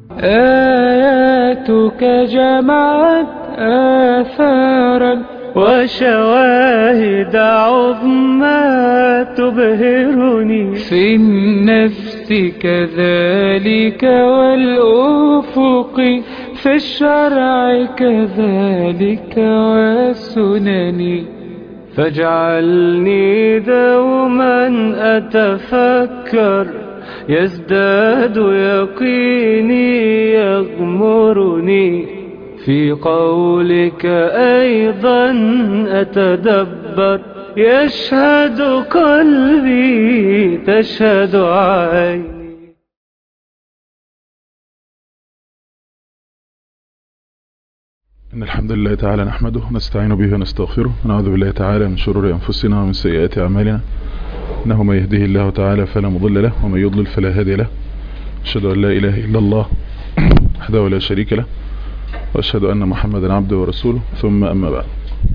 آياتك جمعت آثارا وشواهد عظمى تبهرني في النفس كذلك والأفق في الشرع كذلك والسنن فاجعلني دوما أتفكر يزداد يقيني يغمرني في قولك أيضا أتدبر يشهد قلبي تشهد عيني إن الحمد لله تعالى نحمده ونستعين به ونستغفره ونعوذ بالله تعالى من شرور أنفسنا ومن سيئات أعمالنا إنه من يهده الله تعالى فلا مضل له ومن يضلل فلا هادي له أشهد أن لا إله إلا الله وحده لا شريك له وأشهد أن محمدا عبده ورسوله ثم أما بعد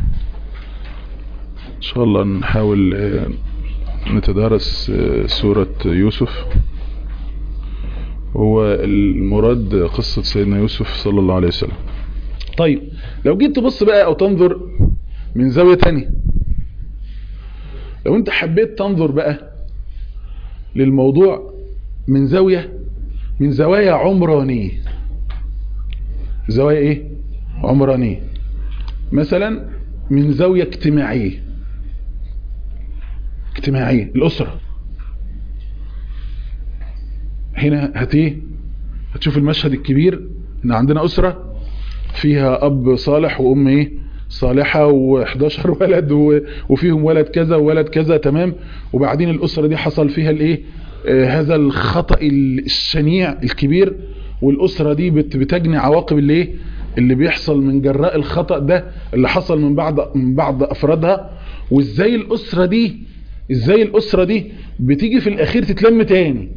إن شاء الله نحاول آه، نتدارس آه، سورة يوسف هو المراد قصة سيدنا يوسف صلى الله عليه وسلم طيب لو جيت تبص بقى او تنظر من زاوية تانية لو انت حبيت تنظر بقى للموضوع من زاوية من زوايا عمرانية زوايا ايه عمرانية مثلا من زاوية اجتماعية اجتماعية الأسرة هنا هت ايه هتشوف المشهد الكبير ان عندنا أسرة فيها اب صالح وام ايه صالحة و11 ولد و- وفيهم ولد كذا وولد كذا تمام وبعدين الاسرة دي حصل فيها الايه آه هذا الخطأ الشنيع الكبير والاسرة دي بت- بتجني عواقب الايه اللي بيحصل من جراء الخطأ ده اللي حصل من بعض من بعض افرادها وازاي الاسرة دي ازاي الاسرة دي بتيجي في الاخير تتلم تاني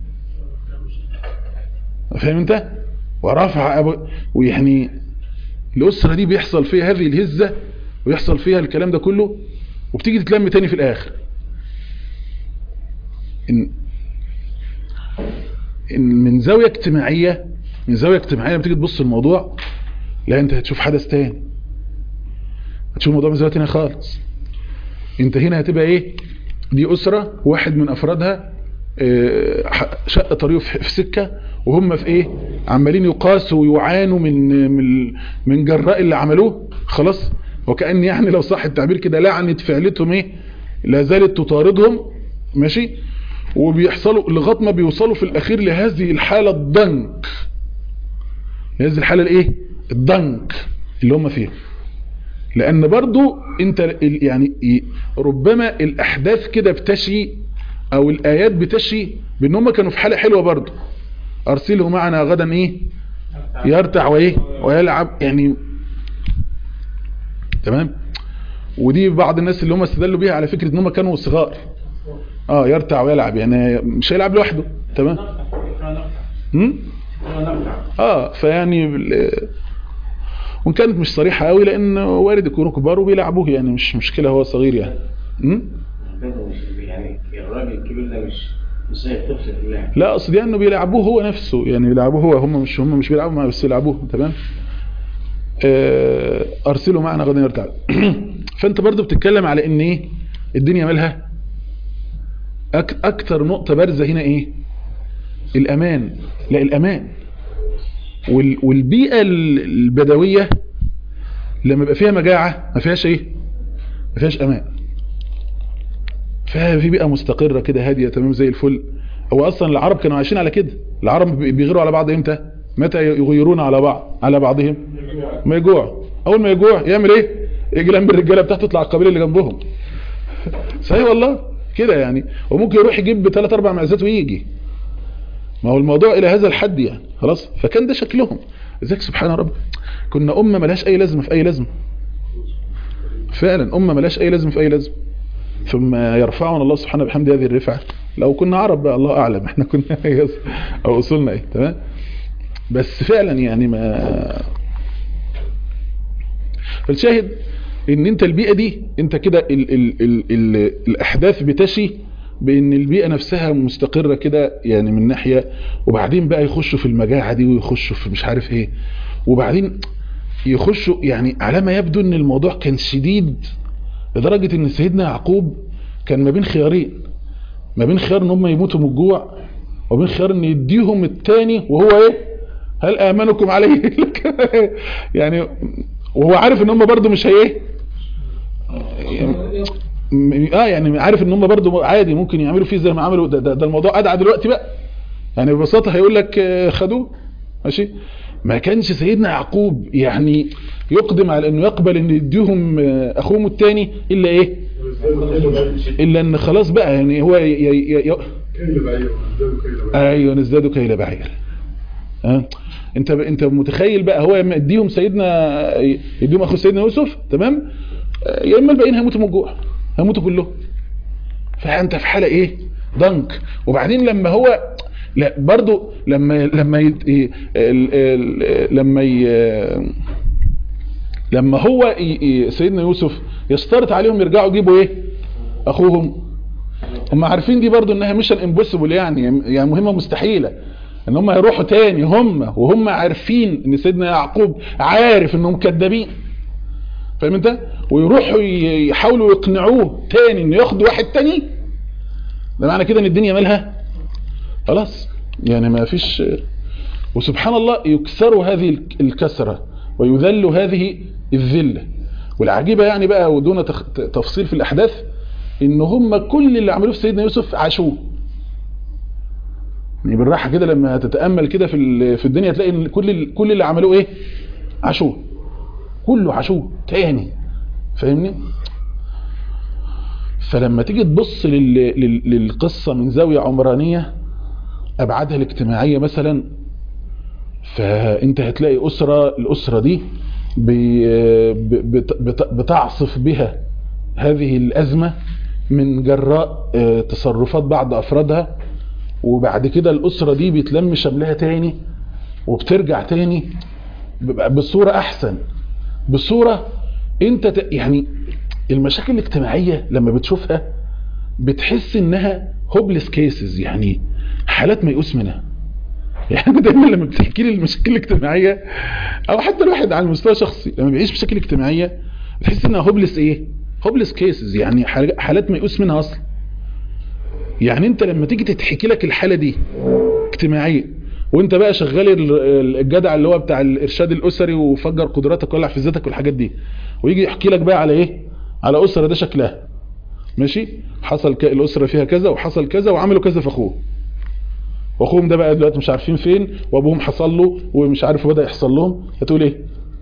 فاهم انت ورفع أبو ويعني الأسرة دي بيحصل فيها هذه الهزة ويحصل فيها الكلام ده كله وبتيجي تتلم تاني في الآخر إن إن من زاوية اجتماعية من زاوية اجتماعية لما تيجي تبص الموضوع لا انت هتشوف حدث تاني هتشوف الموضوع من زاوية تانية خالص انت هنا هتبقى ايه دي أسرة واحد من أفرادها آه، ح- شق طريقه في في سكة وهم في ايه عمالين يقاسوا ويعانوا من من من جراء اللي عملوه خلاص وكأن يعني لو صح التعبير كده لعنة فعلتهم ايه لا زالت تطاردهم ماشي وبيحصلوا لغايه ما بيوصلوا في الاخير لهذه الحالة الضنك لهذه الحالة الايه الضنك اللي هم فيها لان برضو انت ال- يعني ي- ربما الاحداث كده بتشي او الايات بتشي بان هم كانوا في حالة حلوة برضو ارسله معنا غدا ايه يرتع وايه ويلعب يعني تمام ودي بعض الناس اللي هم استدلوا بيها على فكرة ان هم كانوا صغار اه يرتع ويلعب يعني مش هيلعب لوحده تمام هم؟ اه فيعني بال- وان كانت مش صريحة قوي لان وارد يكونوا كبار وبيلعبوه يعني مش مشكلة هو صغير يعني هم؟ يعني الراجل الكبير ده مش مش زي الطفل في اللعب لا اقصد يعني انه بيلعبوه هو نفسه يعني بيلعبوه هو هم مش هم مش بيلعبوا معاه بس يلعبوه تمام آه، ارسلوا معنا غدا يرتع فانت برضو بتتكلم على ان ايه الدنيا مالها أك اكتر نقطة بارزة هنا ايه الامان لا الامان وال والبيئة ال- البدوية لما يبقى فيها مجاعة ما فيهاش ايه ما فيهاش امان ففي بيئة مستقرة كده هادية تمام زي الفل هو اصلا العرب كانوا عايشين على كده العرب بي- بيغيروا على بعض امتى متى يغيرون على بعض على بعضهم ما يجوع اول ما يجوع يعمل ايه يجي لم الرجاله بتاعته تطلع القبيله اللي جنبهم صحيح والله كده يعني وممكن يروح يجيب ثلاث اربع معزات ويجي ما هو الموضوع الى هذا الحد يعني خلاص فكان ده شكلهم ازيك سبحان رب كنا امه ملهاش اي لازمه في اي لازمه فعلا امه ملهاش اي لازمه في اي لازمه ثم يرفعنا الله سبحانه بحمد هذه الرفعة لو كنا عرب بقى الله أعلم احنا كنا أو أصولنا ايه تمام بس فعلا يعني ما فالشاهد ان انت البيئة دي انت كده ال ال ال ال الأحداث بتشي بان البيئة نفسها مستقرة كده يعني من ناحية وبعدين بقى يخشوا في المجاعة دي ويخشوا في مش عارف ايه وبعدين يخشوا يعني على ما يبدو ان الموضوع كان شديد لدرجة ان سيدنا يعقوب كان ما بين خيارين ما بين خيار ان هم يموتوا من الجوع وبين خيار ان يديهم التاني وهو ايه هل امنكم عليه يعني وهو عارف ان هم برضو مش هي ايه م- اه يعني عارف ان هم برضو عادي ممكن يعملوا فيه زي ما عملوا ده, ده, ده الموضوع ادعى دلوقتي بقى يعني ببساطه هيقول لك آه، خدوه ماشي ما كانش سيدنا يعقوب يعني يقدم على انه يقبل ان يديهم آه، اخوهم الثاني الا ايه الا ان خلاص بقى يعني هو ي... ي... ي... كيل بعير وازدادوا كيل بعير ايوه نزدادوا كيل بعير ها انت انت متخيل بقى هو يا يديهم سيدنا يديهم اخو سيدنا يوسف تمام آه، يا اما الباقيين هيموتوا من الجوع هيموتوا كلهم فانت في حاله ايه ضنك وبعدين لما هو لا برضو لما لما ي... ال... ال... لما ي... لما هو ي... ي- سيدنا يوسف يشترط عليهم يرجعوا يجيبوا ايه اخوهم هم عارفين دي برضو انها ميشن امبوسيبل يعني يعني مهمه مستحيله ان هم يروحوا تاني هم وهم عارفين ان سيدنا يعقوب عارف انهم كذابين فاهم انت ويروحوا ي- يحاولوا يقنعوه تاني انه ياخد واحد تاني ده معنى كده ان الدنيا مالها خلاص يعني ما فيش وسبحان الله يكسر هذه الك- الكسرة ويذل هذه الذلة والعجيبة يعني بقى ودون تخ- ت- تفصيل في الأحداث إن هم كل اللي عملوه في سيدنا يوسف عاشوه يعني بالراحة كده لما تتأمل كده في ال- في الدنيا تلاقي إن كل ال- كل اللي عملوه إيه عاشوه كله عاشوه تاني فاهمني فلما تيجي تبص لل... لل... للقصة من زاوية عمرانية أبعادها الاجتماعية مثلا فأنت هتلاقي أسرة الأسرة دي بي... ب- بت... بت... بتعصف بها هذه الأزمة من جراء آه، تصرفات بعض أفرادها وبعد كده الأسرة دي بيتلم شملها تاني وبترجع تاني ب- بصورة أحسن بصورة أنت ت... يعني المشاكل الاجتماعية لما بتشوفها بتحس انها هوبلس كيسز يعني حالات ميؤوس منها يعني دايما لما بتحكي لي المشاكل الاجتماعيه او حتى الواحد على المستوى الشخصي لما بيعيش مشاكل اجتماعيه بتحس انها هوبلس ايه هوبلس كيسز يعني حاجة- حالات ميؤوس منها اصلا يعني انت لما تيجي تتحكي لك الحاله دي اجتماعيه وانت بقى شغال ال- الجدع اللي هو بتاع الارشاد الاسري وفجر قدراتك ولع في ذاتك والحاجات دي ويجي يحكي لك بقى على ايه على اسره ده شكلها ماشي حصل ك... الاسره فيها كذا وحصل كذا وعملوا كذا في اخوه واخوهم ده بقى دلوقتي مش عارفين فين وابوهم حصل له ومش عارف بدا يحصل لهم هتقول ايه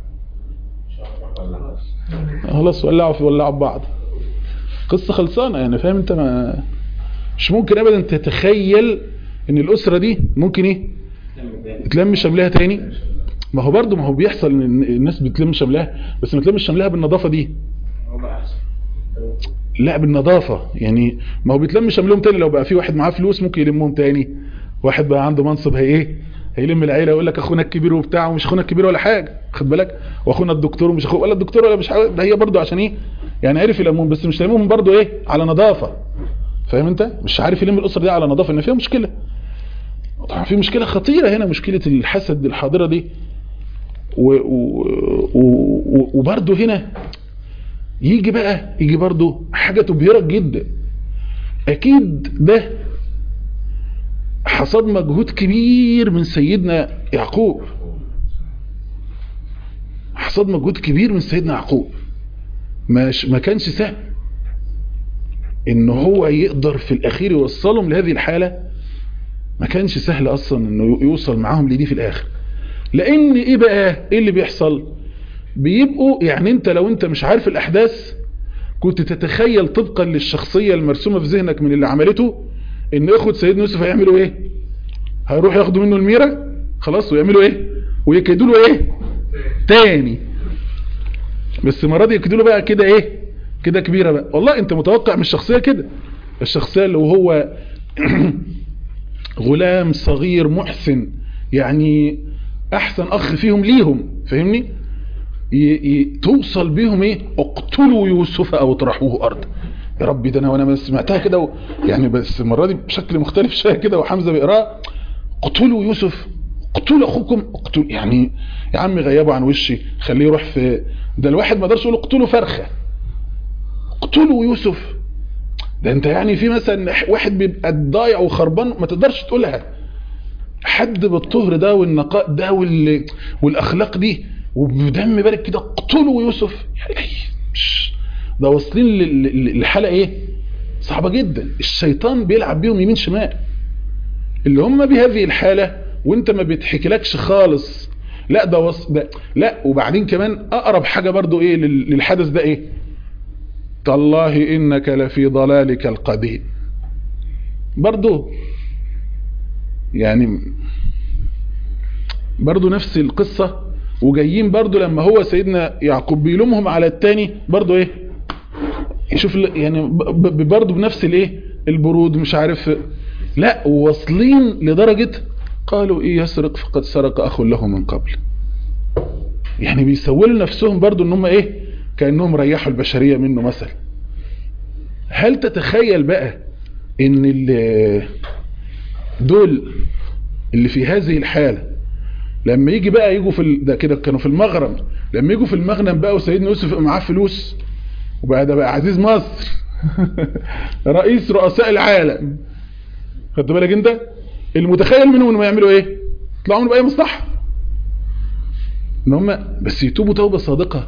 خلاص ولعوا في ولعوا ببعض قصه خلصانه يعني فاهم انت ما مش ممكن ابدا تتخيل ان الاسره دي ممكن ايه تلم شملها تاني ما هو برضه ما هو بيحصل ان الناس بتلم شملها بس ما تلمش شملها بالنظافه دي لا بالنظافة يعني ما هو بيتلم شملهم تاني لو بقى في واحد معاه فلوس ممكن يلمهم تاني واحد بقى عنده منصب هي ايه هيلم العيلة يقول لك اخونا الكبير وبتاع ومش اخونا الكبير ولا حاجة خد بالك واخونا الدكتور ومش اخوه ولا الدكتور ولا مش حاجة ده هي برضه عشان ايه يعني عارف يلمهم بس مش يلمهم برضه ايه على نظافة فاهم انت مش عارف يلم الاسرة دي على نظافة ان فيها مشكلة طبعا في مشكلة خطيرة هنا مشكلة الحسد الحاضرة دي و- و- و- وبرضه هنا يجي بقى يجي برضو حاجة تبهرك جدا اكيد ده حصاد مجهود كبير من سيدنا يعقوب حصاد مجهود كبير من سيدنا يعقوب مش ما كانش سهل ان هو يقدر في الاخير يوصلهم لهذه الحالة ما كانش سهل اصلا انه يوصل معاهم لدي في الاخر لان ايه بقى ايه اللي بيحصل بيبقوا يعني انت لو انت مش عارف الاحداث كنت تتخيل طبقا للشخصية المرسومة في ذهنك من اللي عملته ان اخوة سيدنا يوسف هيعملوا ايه هيروحوا ياخدوا منه الميرة خلاص ويعملوا ايه ويكيدوا له ايه تاني بس المرة دي يكيدوا له بقى كده ايه كده كبيرة بقى والله انت متوقع من الشخصية كده الشخصية اللي وهو غلام صغير محسن يعني احسن اخ فيهم ليهم فاهمني ي- ي- توصل بيهم ايه اقتلوا يوسف او اطرحوه ارض يا ربي ده انا وانا سمعتها كده و... يعني بس المره دي بشكل مختلف شويه كده وحمزه بيقراها اقتلوا يوسف اقتلوا اخوكم اقتلوا يعني يا عم غيبوا عن وشي خليه يروح في ده الواحد ما قدرش يقول اقتلوا فرخه اقتلوا يوسف ده انت يعني في مثلا واحد بيبقى ضايع وخربان ما تقدرش تقولها حد بالطهر ده والنقاء ده وال... والاخلاق دي وبدم بارك كده اقتلوا يوسف يعني مش ده واصلين لل- لحاله ايه صعبه جدا الشيطان بيلعب بيهم يمين شمال اللي هم بهذه الحاله وانت ما بيتحكيلكش خالص لا ده وص... ده لا وبعدين كمان اقرب حاجه برضو ايه لل- للحدث ده ايه تالله انك لفي ضلالك القديم برضو يعني برضو نفس القصة وجايين برضو لما هو سيدنا يعقوب بيلومهم على التاني برضو ايه يشوف ال- يعني ب- ب- برضو بنفس الايه البرود مش عارف لا واصلين لدرجة قالوا ايه يسرق فقد سرق اخ له من قبل يعني بيسولوا نفسهم برضو ان هم ايه كأنهم ريحوا البشرية منه مثلا هل تتخيل بقى ان ال- دول اللي في هذه الحالة لما يجي بقى يجوا في ال... ده كده كانوا في المغرم لما يجوا في المغنم بقى وسيدنا يوسف يبقى معاه فلوس وبقى ده بقى عزيز مصر رئيس رؤساء العالم خدت بالك انت المتخيل منهم انهم يعملوا ايه يطلعوا منه باي مصلحه ان هم بس يتوبوا توبه صادقه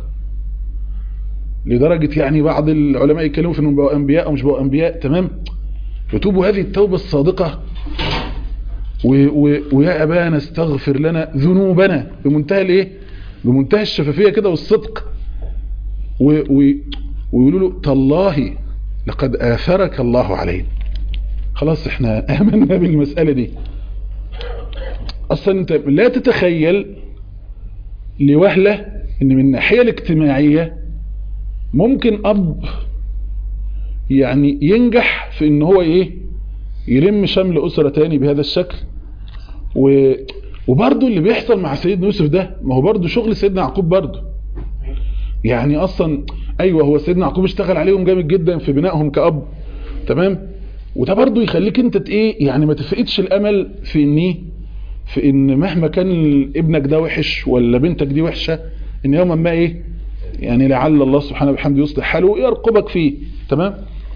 لدرجه يعني بعض العلماء يتكلموا في انهم بقوا انبياء او مش بقوا انبياء تمام يتوبوا هذه التوبه الصادقه و و ويا ابانا استغفر لنا ذنوبنا بمنتهى الايه بمنتهى الشفافيه كده والصدق و و ويقولوا له تالله لقد آثرك الله علينا خلاص احنا آمنا بالمسألة دي اصلا انت لا تتخيل لوهلة ان من الناحية الاجتماعية ممكن اب يعني ينجح في ان هو ايه يلم شمل اسرة تاني بهذا الشكل و وبرضه اللي بيحصل مع سيدنا يوسف ده ما هو برضه شغل سيدنا يعقوب برضه يعني اصلا ايوه هو سيدنا يعقوب اشتغل عليهم جامد جدا في بنائهم كأب تمام وده برضه يخليك انت ايه يعني ما تفقدش الامل في ان في ان مهما كان ابنك ده وحش ولا بنتك دي وحشة ان يوما ما ايه يعني لعل الله سبحانه وبحمده يصلح حاله ويرقبك فيه تمام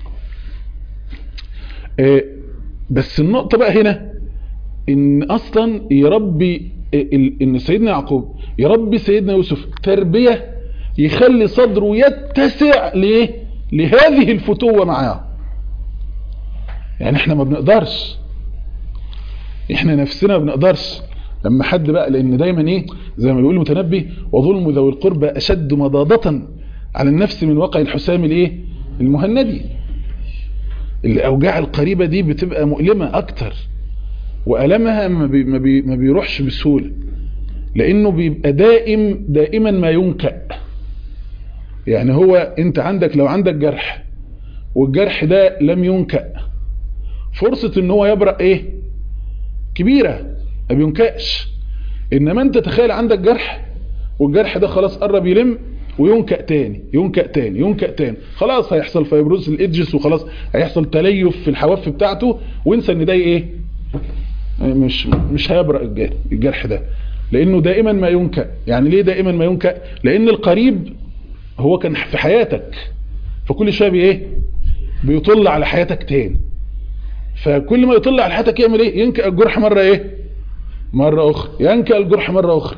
آه بس النقطة بقى هنا ان اصلا يربي ان سيدنا يعقوب يربي سيدنا يوسف تربية يخلي صدره يتسع ليه لهذه الفتوة معاه يعني احنا ما بنقدرش احنا نفسنا ما بنقدرش لما حد بقى لان دايما ايه زي ما بيقول المتنبي وظلم ذوي القربى اشد مضاضة على النفس من واقع الحسام الايه المهندي الاوجاع القريبة دي بتبقى مؤلمة اكتر وألمها ما, بي ما, بي ما بيروحش بسهولة لانه بيبقى دائم دائما ما ينكأ يعني هو انت عندك لو عندك جرح والجرح ده لم ينكأ فرصة ان هو يبرأ ايه كبيرة ما بينكأش انما انت تخيل عندك جرح والجرح ده خلاص قرب يلم وينكأ تاني ينكأ تاني ينكأ تاني خلاص هيحصل فيبروز الادجس وخلاص هيحصل تليف في الحواف بتاعته وانسى ان ده ايه مش مش هيبرأ الجرح ده لانه دائما ما ينكأ يعني ليه دائما ما ينكأ لان القريب هو كان في حياتك فكل شويه بايه بيطل على حياتك تاني فكل ما يطل على حياتك يعمل ايه ينكأ الجرح مرة ايه مرة اخرى ينكأ الجرح مرة اخرى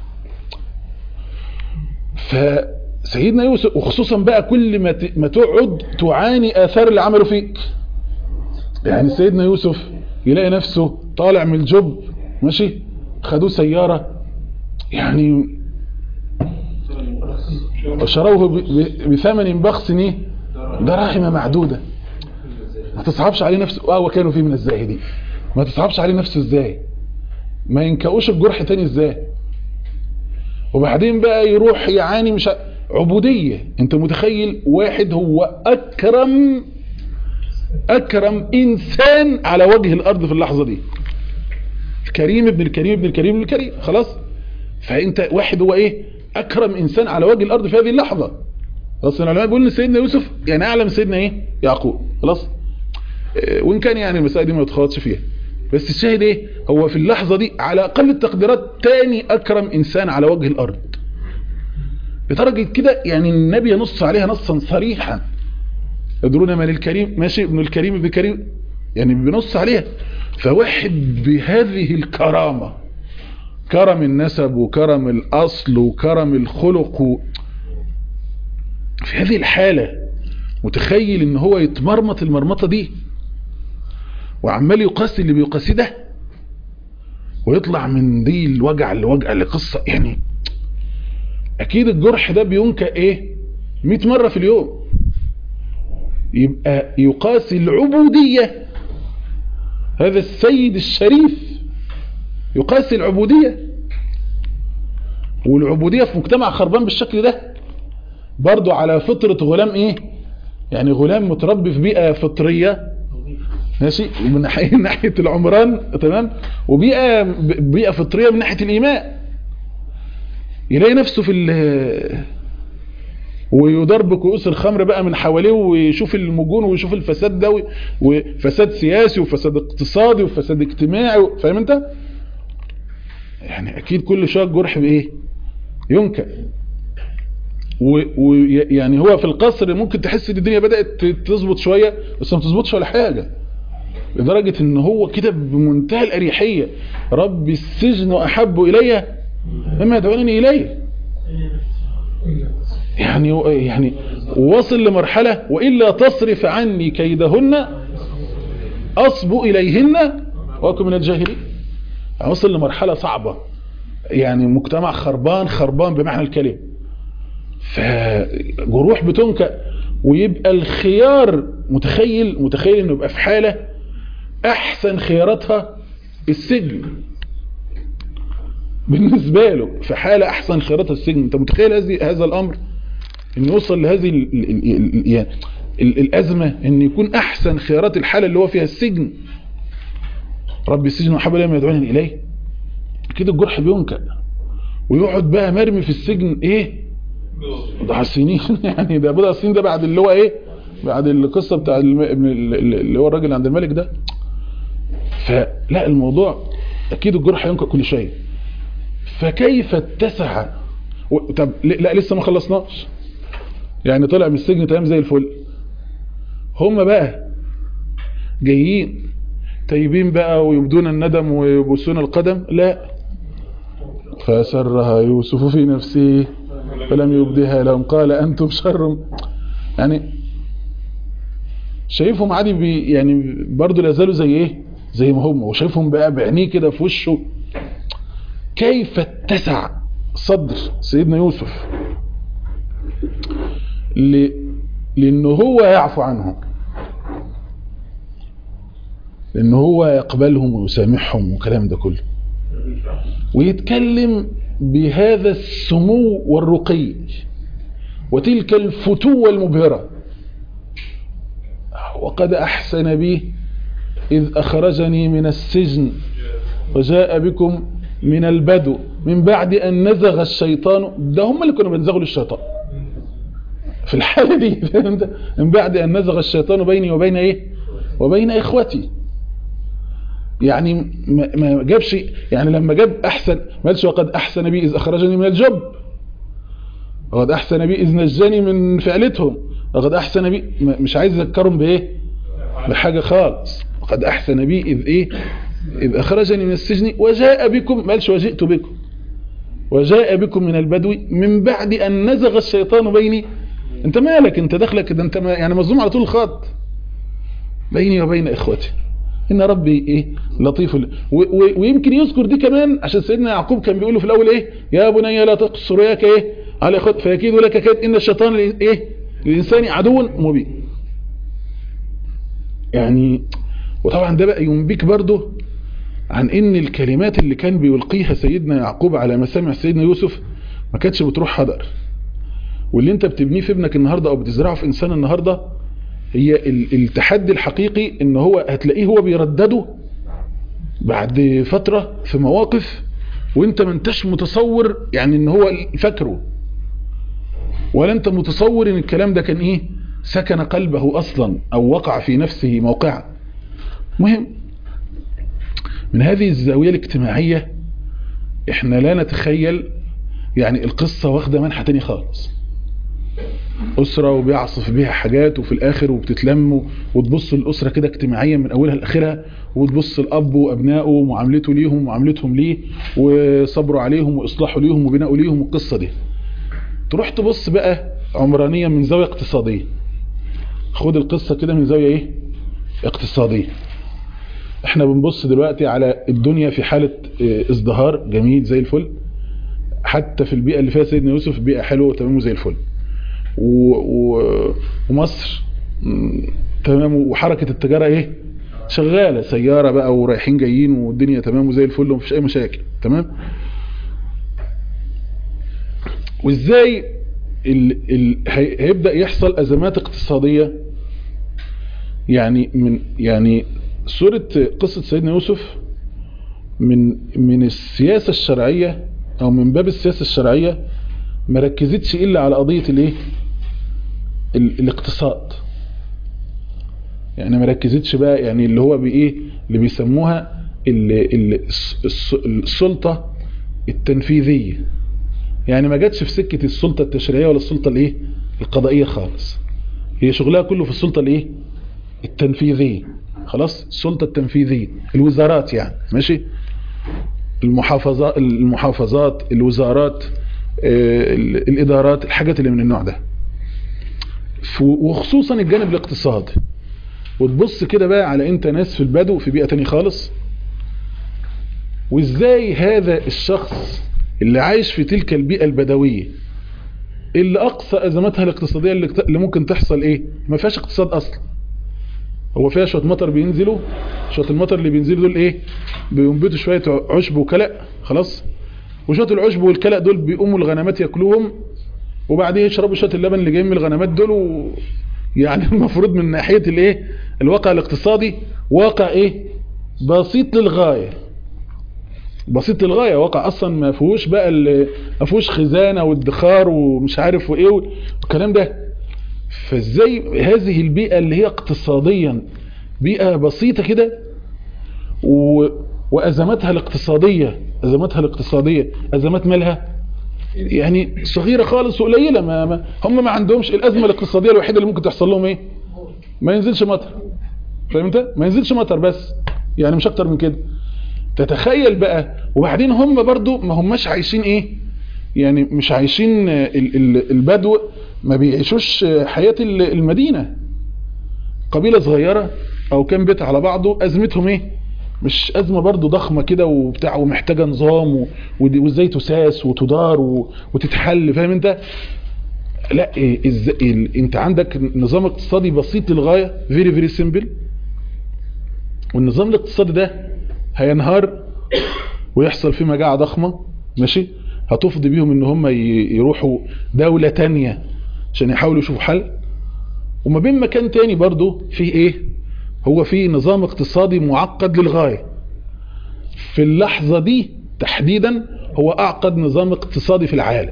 فسيدنا يوسف وخصوصا بقى كل ما ما تقعد تعاني اثار اللي عمله فيك يعني سيدنا يوسف يلاقي نفسه طالع من الجب ماشي خدوه سيارة يعني وشروه بثمن بخس دراهم معدودة ما تصعبش عليه نفسه اه وكانوا فيه من الزاهدين ما تصعبش عليه نفسه ازاي ما ينكأوش الجرح تاني ازاي وبعدين بقى يروح يعاني مش عبودية انت متخيل واحد هو اكرم اكرم انسان على وجه الارض في اللحظة دي الكريم ابن الكريم ابن الكريم ابن الكريم خلاص فانت واحد هو ايه اكرم انسان على وجه الارض في هذه اللحظة خلاص العلماء بيقولوا ان سيدنا يوسف يعني اعلى من سيدنا ايه يعقوب خلاص آه، وان كان يعني المسائل دي ما يتخاطش فيها بس الشاهد ايه هو في اللحظه دي على اقل التقديرات تاني اكرم انسان على وجه الارض لدرجه كده يعني النبي ينص عليها نصا صريحا يدرون ما للكريم ماشي ابن الكريم ابن كريم يعني بنص عليها فواحد بهذه الكرامة كرم النسب وكرم الأصل وكرم الخلق و... في هذه الحالة متخيل ان هو يتمرمط المرمطة دي وعمال يقاسي اللي بيقاسي ده ويطلع من دي الوجع لوجع لقصة يعني اكيد الجرح ده بينكأ ايه 100 مرة في اليوم يبقى يقاسي العبودية هذا السيد الشريف يقاسي العبودية والعبودية في مجتمع خربان بالشكل ده برضو على فطرة غلام ايه يعني غلام متربي في بيئة فطرية ماشي من ناحية من ناحية العمران تمام وبيئة بيئة فطرية من ناحية الإيمان يلاقي نفسه في ال ويضرب كؤوس الخمر بقى من حواليه ويشوف المجون ويشوف الفساد ده وفساد سياسي وفساد اقتصادي وفساد اجتماعي فاهم انت يعني اكيد كل شويه الجرح بايه ينكأ ويعني هو في القصر ممكن تحس ان الدنيا بدأت تظبط شوية بس ما تظبطش ولا حاجة لدرجة ان هو كده بمنتهى الاريحية رب السجن احب الي مما يدعونني اليه يعني يعني وصل لمرحلة وإلا تصرف عني كيدهن أصب إليهن وأكون من الجاهلين وصل لمرحلة صعبة يعني مجتمع خربان خربان بمعنى الكلمة فجروح بتنكأ ويبقى الخيار متخيل متخيل انه يبقى في حالة احسن خياراتها السجن بالنسبة له في حالة احسن خياراتها السجن انت متخيل هذا الامر ان يوصل لهذه ال ال ال يعني ال الازمة ان يكون احسن خيارات الحالة اللي هو فيها السجن رب السجن وحب لما يدعوني اليه كده الجرح بينكأ ويقعد بقى مرمي في السجن ايه بضع سنين يعني ده بضع سنين ده بعد اللي هو ايه بعد القصة بتاع اللي هو الراجل عند الملك ده فلا الموضوع اكيد الجرح ينكأ كل شيء فكيف اتسع و... طب لا لسه ما خلصناش يعني طلع من السجن تمام زي الفل هم بقى جايين تايبين بقى ويبدون الندم ويبوسون القدم لا فسرها يوسف في نفسه فلم يبدها لهم قال أنتم شر يعني شايفهم عادي بي يعني برضو لا زالوا زي ايه زي ما هم وشايفهم بقى بعينيه كده في وشه كيف اتسع صدر سيدنا يوسف ل... لانه هو يعفو عنهم لانه هو يقبلهم ويسامحهم وكلام ده كله ويتكلم بهذا السمو والرقي وتلك الفتوة المبهرة وقد أحسن بي إذ أخرجني من السجن وجاء بكم من البدو من بعد أن نزغ الشيطان ده هم اللي كانوا بينزغوا للشيطان في الحالة دي فهمت من بعد أن نزغ الشيطان بيني وبين إيه وبين إخوتي يعني ما جابش يعني لما جاب احسن ما قالش وقد احسن بي اذ اخرجني من الجب وقد احسن بي اذ نجاني من فعلتهم وقد احسن بي مش عايز اذكرهم بايه بحاجه خالص وقد احسن بي اذ ايه اذ اخرجني من السجن وجاء بكم ما قالش وجئت بكم وجاء بكم من البدو من بعد ان نزغ الشيطان بيني انت مالك انت دخلك ده انت يعني مظلوم على طول الخط بيني وبين اخوتي ان ربي ايه لطيف ويمكن يذكر دي كمان عشان سيدنا يعقوب كان بيقول له في الاول ايه يا بني لا تقص رؤياك ايه على اخوات فيكيد لك كيد ان الشيطان ايه للانسان عدو مبين يعني وطبعا ده بقى ينبيك برضه عن ان الكلمات اللي كان بيلقيها سيدنا يعقوب على مسامع سيدنا يوسف ما كانتش بتروح هدر واللي انت بتبنيه في ابنك النهارده او بتزرعه في انسان النهارده هي التحدي الحقيقي ان هو هتلاقيه هو بيردده بعد فترة في مواقف وانت ما انتش متصور يعني ان هو فاكره ولا انت متصور ان الكلام ده كان ايه سكن قلبه اصلا او وقع في نفسه موقعا مهم من هذه الزاوية الاجتماعية احنا لا نتخيل يعني القصة واخدة منحة تاني خالص أسرة وبيعصف بيها حاجات وفي الآخر وبتتلم وتبص الأسرة كده اجتماعيا من أولها لآخرها وتبص الأب وأبنائه ومعاملته ليهم ومعاملتهم ليه وصبروا عليهم وإصلاحوا ليهم وبناءوا ليهم القصة دي تروح تبص بقى عمرانيا من زاوية اقتصادية خد القصة كده من زاوية ايه اقتصادية احنا بنبص دلوقتي على الدنيا في حالة اه ازدهار جميل زي الفل حتى في البيئة اللي فيها سيدنا يوسف بيئة حلوة وتمام زي الفل و... و... ومصر تمام وحركة التجارة ايه شغالة سيارة بقى ورايحين جايين والدنيا تمام وزي الفل ومفيش اي مشاكل تمام وازاي ال... ال... هيبدأ يحصل ازمات اقتصادية يعني من يعني سورة قصة سيدنا يوسف من من السياسة الشرعية او من باب السياسة الشرعية ما ركزتش الا على قضية الايه الاقتصاد يعني ما ركزتش بقى يعني اللي هو بايه اللي بيسموها السلطة التنفيذية يعني ما جاتش في سكة السلطة التشريعية ولا السلطة الايه القضائية خالص هي شغلها كله في السلطة الايه التنفيذية خلاص السلطة التنفيذية الوزارات يعني ماشي المحافظات المحافظات الوزارات الإدارات الحاجات اللي من النوع ده وخصوصا الجانب الاقتصادي وتبص كده بقى على انت ناس في البدو في بيئة تاني خالص وازاي هذا الشخص اللي عايش في تلك البيئة البدوية اللي اقصى ازماتها الاقتصادية اللي ممكن تحصل ايه ما فيهاش اقتصاد اصلا هو فيها شوية مطر بينزلوا شوية المطر اللي بينزلوا دول ايه بينبتوا شوية عشب وكلأ خلاص وشوية العشب والكلأ دول بيقوموا الغنمات ياكلوهم وبعدين يشربوا شوية اللبن اللي جايين من الغنمات دول و... يعني المفروض من ناحية الايه الواقع الاقتصادي واقع ايه بسيط للغاية بسيط للغاية واقع اصلا ما فيهوش بقى ما فيهوش خزانة وادخار ومش عارف وايه والكلام ده فازاي هذه البيئة اللي هي اقتصاديا بيئة بسيطة كده و... وازماتها الاقتصادية ازماتها الاقتصادية ازمات مالها يعني صغيرة خالص وقليلة ما, ما هم ما عندهمش الازمة الاقتصادية الوحيدة اللي ممكن تحصل لهم ايه ما ينزلش مطر فهمت ما ينزلش مطر بس يعني مش اكتر من كده تتخيل بقى وبعدين هم برضو ما هماش عايشين ايه يعني مش عايشين البدو ما بيعيشوش حياة المدينة قبيلة صغيرة او كام بيت على بعضه ازمتهم ايه مش ازمة برضو ضخمة كده وبتاع ومحتاجة نظام وازاي تساس وتدار وتتحل فاهم انت لا إيه إزاي انت عندك نظام اقتصادي بسيط للغاية فيري فيري سيمبل والنظام الاقتصادي ده هينهار ويحصل فيه مجاعة ضخمة ماشي هتفضي بيهم ان هم يروحوا دولة تانية عشان يحاولوا يشوفوا حل وما بين مكان تاني برضو فيه ايه هو فيه نظام اقتصادي معقد للغاية في اللحظة دي تحديدا هو اعقد نظام اقتصادي في العالم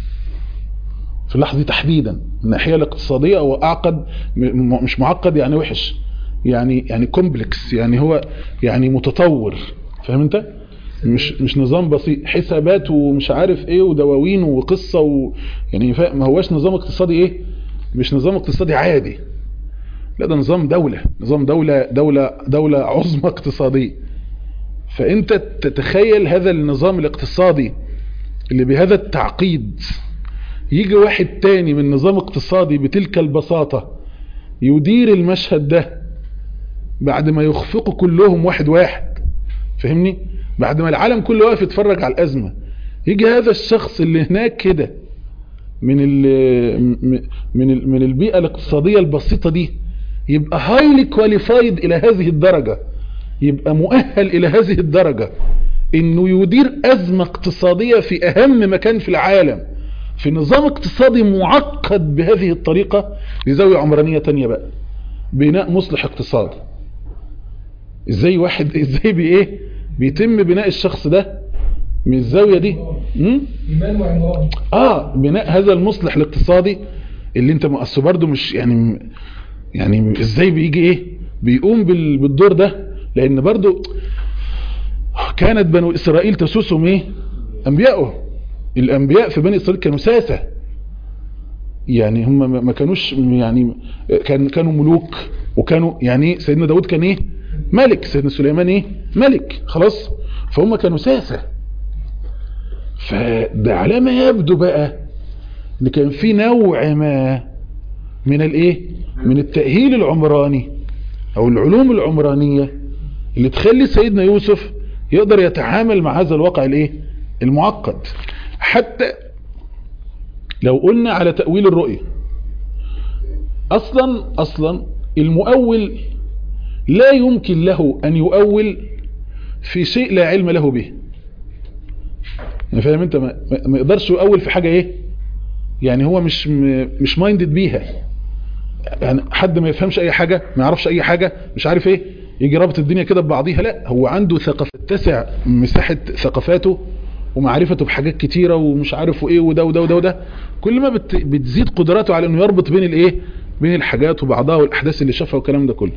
في اللحظة دي تحديدا من الناحية الاقتصادية هو اعقد مش معقد يعني وحش يعني يعني كومبلكس يعني هو يعني متطور فاهم انت مش مش نظام بسيط حسابات ومش عارف ايه ودواوين وقصة و يعني ما هواش نظام اقتصادي ايه مش نظام اقتصادي عادي لا ده نظام دولة نظام دولة دولة دولة عظمى اقتصادية فانت تتخيل هذا النظام الاقتصادي اللي بهذا التعقيد يجي واحد تاني من نظام اقتصادي بتلك البساطة يدير المشهد ده بعد ما يخفقوا كلهم واحد واحد فهمني بعد ما العالم كله واقف يتفرج على الأزمة يجي هذا الشخص اللي هناك كده من ال من ال من البيئة الاقتصادية البسيطة دي يبقى هايلي كواليفايد إلى هذه الدرجة يبقى مؤهل إلى هذه الدرجة إنه يدير أزمة اقتصادية في أهم مكان في العالم في نظام اقتصادي معقد بهذه الطريقة لزاوية عمرانية تانية بقى بناء مصلح اقتصادي ازاي واحد ازاي بايه بيتم بناء الشخص ده من الزاوية دي م? إيمان وعمران اه بناء هذا المصلح الاقتصادي اللي انت مقصه برضه مش يعني يعني ازاي بيجي ايه بيقوم بال- بالدور ده لان برضه كانت بنو اسرائيل تسوسهم ايه انبيائهم الانبياء في بني اسرائيل كانوا ساسة يعني هم ما- ما كانوش يعني كان كانوا ملوك وكانوا يعني سيدنا داود كان ايه ملك سيدنا سليمان ايه ملك خلاص فهم كانوا ساسة فده على ما يبدو بقى ان كان في نوع ما من الايه من التأهيل العمراني او العلوم العمرانية اللي تخلي سيدنا يوسف يقدر يتعامل مع هذا الواقع الايه المعقد حتى لو قلنا على تأويل الرؤية اصلا اصلا المؤول لا يمكن له ان يؤول في شيء لا علم له به يعني فاهم انت ما, ما- ما يقدرش يؤول في حاجة ايه يعني هو مش م- مش مايندد بيها يعني حد ما يفهمش اي حاجة ما يعرفش اي حاجة مش عارف ايه يجي رابط الدنيا كده ببعضيها لا هو عنده ثقافة تسع مساحة ثقافاته ومعرفته بحاجات كتيرة ومش عارف ايه وده وده وده وده كل ما بت بتزيد قدراته على انه يربط بين الايه بين الحاجات وبعضها والاحداث اللي شافها والكلام ده كله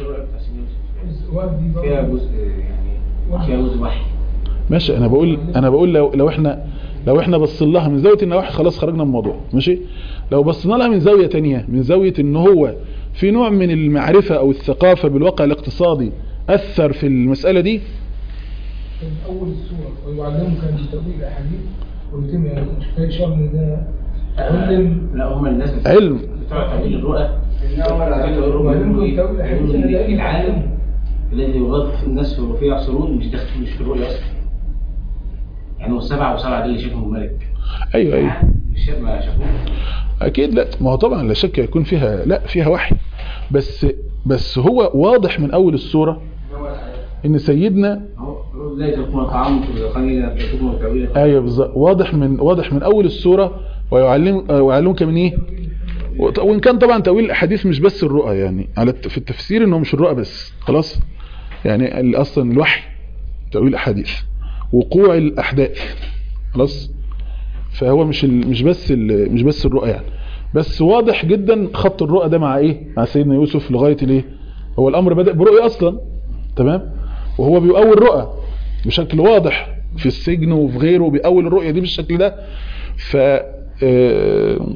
وردي فيها برضه جزء يعني فيها جزء وحي ماشي انا بقول انا بقول لو لو احنا لو احنا بصينا لها من زاويه النواحي خلاص خرجنا من الموضوع ماشي لو بصينا لها من زاويه تانية من زاويه ان هو في نوع من المعرفه او الثقافه بالواقع الاقتصادي اثر في المساله دي كان أول السورة ويعلمهم كان بتأويل الأحاديث ويتم يعني مش في إشارة إن ده علم لا هم الناس بتوع علم بتوع تأويل الرؤى بتوع تأويل الرؤى وبعدين بيقولوا كنت أقول إيه؟ أحاديث بيقولوا أنا إن لاقي العالم الذي يغطي الناس في يعصرون مش داخل مش في الرؤيا أصلا يعني هو السبعة وسبعة دي اللي شافهم الملك ايوه ايوه مش ما شافوه اكيد لا ما هو طبعا لا شك يكون فيها لا فيها وحي بس بس هو واضح من اول السوره ان سيدنا هو لا يتركون طعام قليلا يتركون تأويلا ايوه بالظبط واضح من واضح من اول السوره ويعلم ويعلمك من ايه وط- وان كان طبعا تاويل الاحاديث مش بس الرؤى يعني على الت- في التفسير انه مش الرؤى بس خلاص يعني ال- اصلا الوحي تاويل الاحاديث وقوع الاحداث خلاص فهو مش ال- مش بس ال- مش بس الرؤى يعني بس واضح جدا خط الرؤى ده مع ايه مع سيدنا يوسف لغايه الايه هو الامر بدا برؤيه اصلا تمام وهو بيؤول رؤى بشكل واضح في السجن وفي غيره بيأول الرؤية دي بالشكل ده ف آه،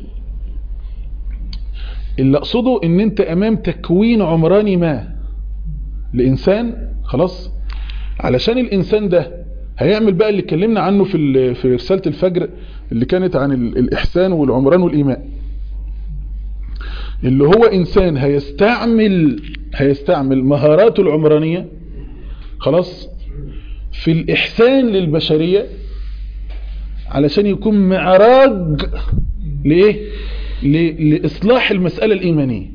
اللي اقصده ان انت امام تكوين عمراني ما لانسان خلاص علشان الانسان ده هيعمل بقى اللي اتكلمنا عنه في ال- في رسالة الفجر اللي كانت عن ال- الاحسان والعمران والايمان اللي هو انسان هيستعمل هيستعمل مهاراته العمرانية خلاص في الإحسان للبشرية علشان يكون معراج لإيه ل- لإصلاح المسألة الإيمانية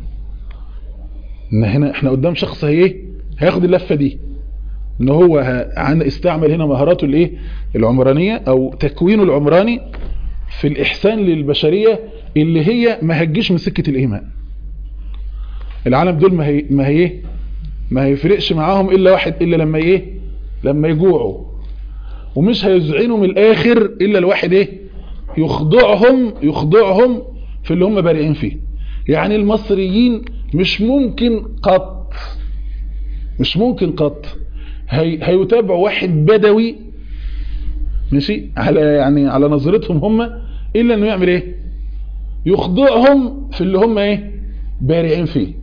إن هنا إحنا قدام شخص هي إيه هياخد اللفة دي إن هو ه- عن استعمل هنا مهاراته الإيه العمرانية أو تكوينه العمراني في الإحسان للبشرية اللي هي ما هتجيش من سكة الإيمان العالم دول ما هي ما هي إيه؟ ما هيفرقش معاهم الا واحد الا لما ايه لما يجوعوا ومش هيزعنوا من الاخر الا الواحد ايه يخضعهم يخضعهم في اللي هم بارئين فيه يعني المصريين مش ممكن قط مش ممكن قط هي هيتابعوا واحد بدوي ماشي على يعني على نظرتهم هم الا انه يعمل ايه يخضعهم في اللي هم ايه بارعين فيه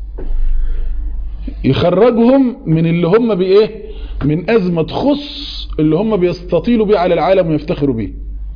يخرجهم من اللي هم بايه من ازمه تخص اللي هم بيستطيلوا بيه على العالم ويفتخروا بيه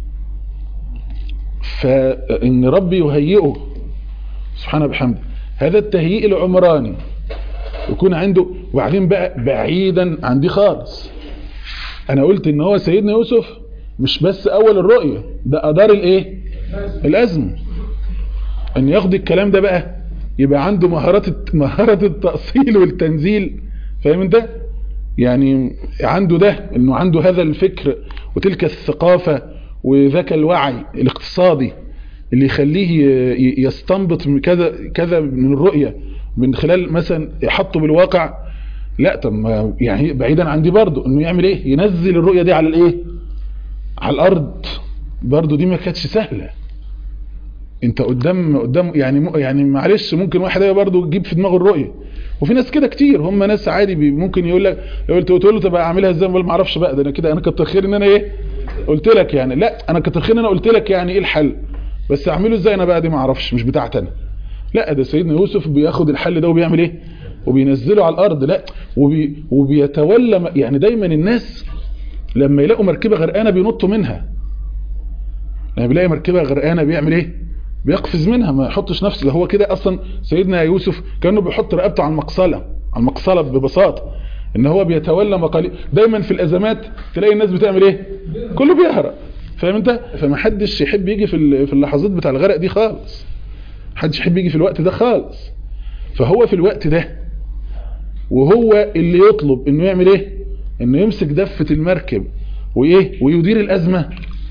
فان ربي يهيئه سبحانه بحمده هذا التهيئ العمراني يكون عنده وبعدين بقى بعيدا عن دي خالص انا قلت ان هو سيدنا يوسف مش بس اول الرؤية ده ادار الايه الازمه ان ياخد الكلام ده بقى يبقى عنده مهارات مهارة التأصيل والتنزيل فاهم انت يعني عنده ده انه عنده هذا الفكر وتلك الثقافة وذاك الوعي الاقتصادي اللي يخليه ي- يستنبط من كذا كذا من الرؤية من خلال مثلا يحطه بالواقع لا طب ما يعني بعيدا عن دي برضه انه يعمل ايه ينزل الرؤيه دي على الايه على الارض برضه دي ما كانتش سهله انت قدام قدام يعني م- يعني معلش ممكن واحد ايه برضه يجيب في دماغه الرؤيه وفي ناس كده كتير هم ناس عادي بي- ممكن يقول لك يقول تقول له طب اعملها ازاي بقول ما اعرفش بقى ده انا كده انا كتر خير ان انا ايه قلت لك يعني لا انا كتر خير ان انا قلت لك يعني ايه الحل بس اعمله ازاي انا بقى دي ما اعرفش مش بتاعتي انا لا ده سيدنا يوسف بياخد الحل ده وبيعمل ايه وبينزله على الارض لا وبي وبيتولى م- يعني دايما الناس لما يلاقوا مركبه غرقانه بينطوا منها لما بيلاقي مركبه غرقانه بيعمل ايه بيقفز منها ما يحطش نفسه ده هو كده اصلا سيدنا يوسف كانه بيحط رقبته على المقصله على المقصله ببساطه ان هو بيتولى مقاليد دايما في الازمات تلاقي الناس بتعمل ايه كله بيهرب فاهم انت فما حدش يحب يجي في ال- في اللحظات بتاع الغرق دي خالص محدش يحب يجي في الوقت ده خالص فهو في الوقت ده وهو اللي يطلب انه يعمل ايه انه يمسك دفة المركب وايه ويدير الازمة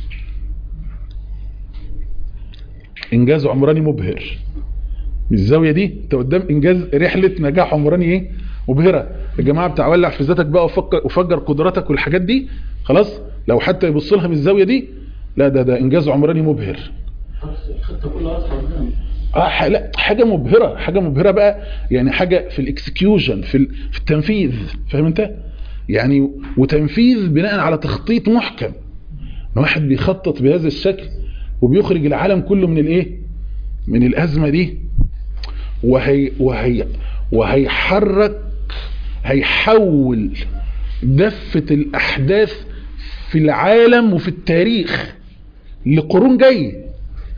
انجاز عمراني مبهر بالزاوية دي انت قدام انجاز رحلة نجاح عمراني ايه مبهرة الجماعة بتاع ولع في ذاتك بقى وفكر وفجر قدراتك والحاجات دي خلاص لو حتى يبص لها من الزاوية دي لا ده ده انجاز عمراني مبهر الخطه كلها واضحه قدامي اه ح- لا حاجه مبهره حاجه مبهره بقى يعني حاجه في الاكسكيوشن في ال- في التنفيذ فاهم انت يعني وتنفيذ بناء على تخطيط محكم ان واحد بيخطط بهذا الشكل وبيخرج العالم كله من الايه من الازمه دي وهي وهي وهيحرك هيحول دفه الاحداث في العالم وفي التاريخ لقرون جايه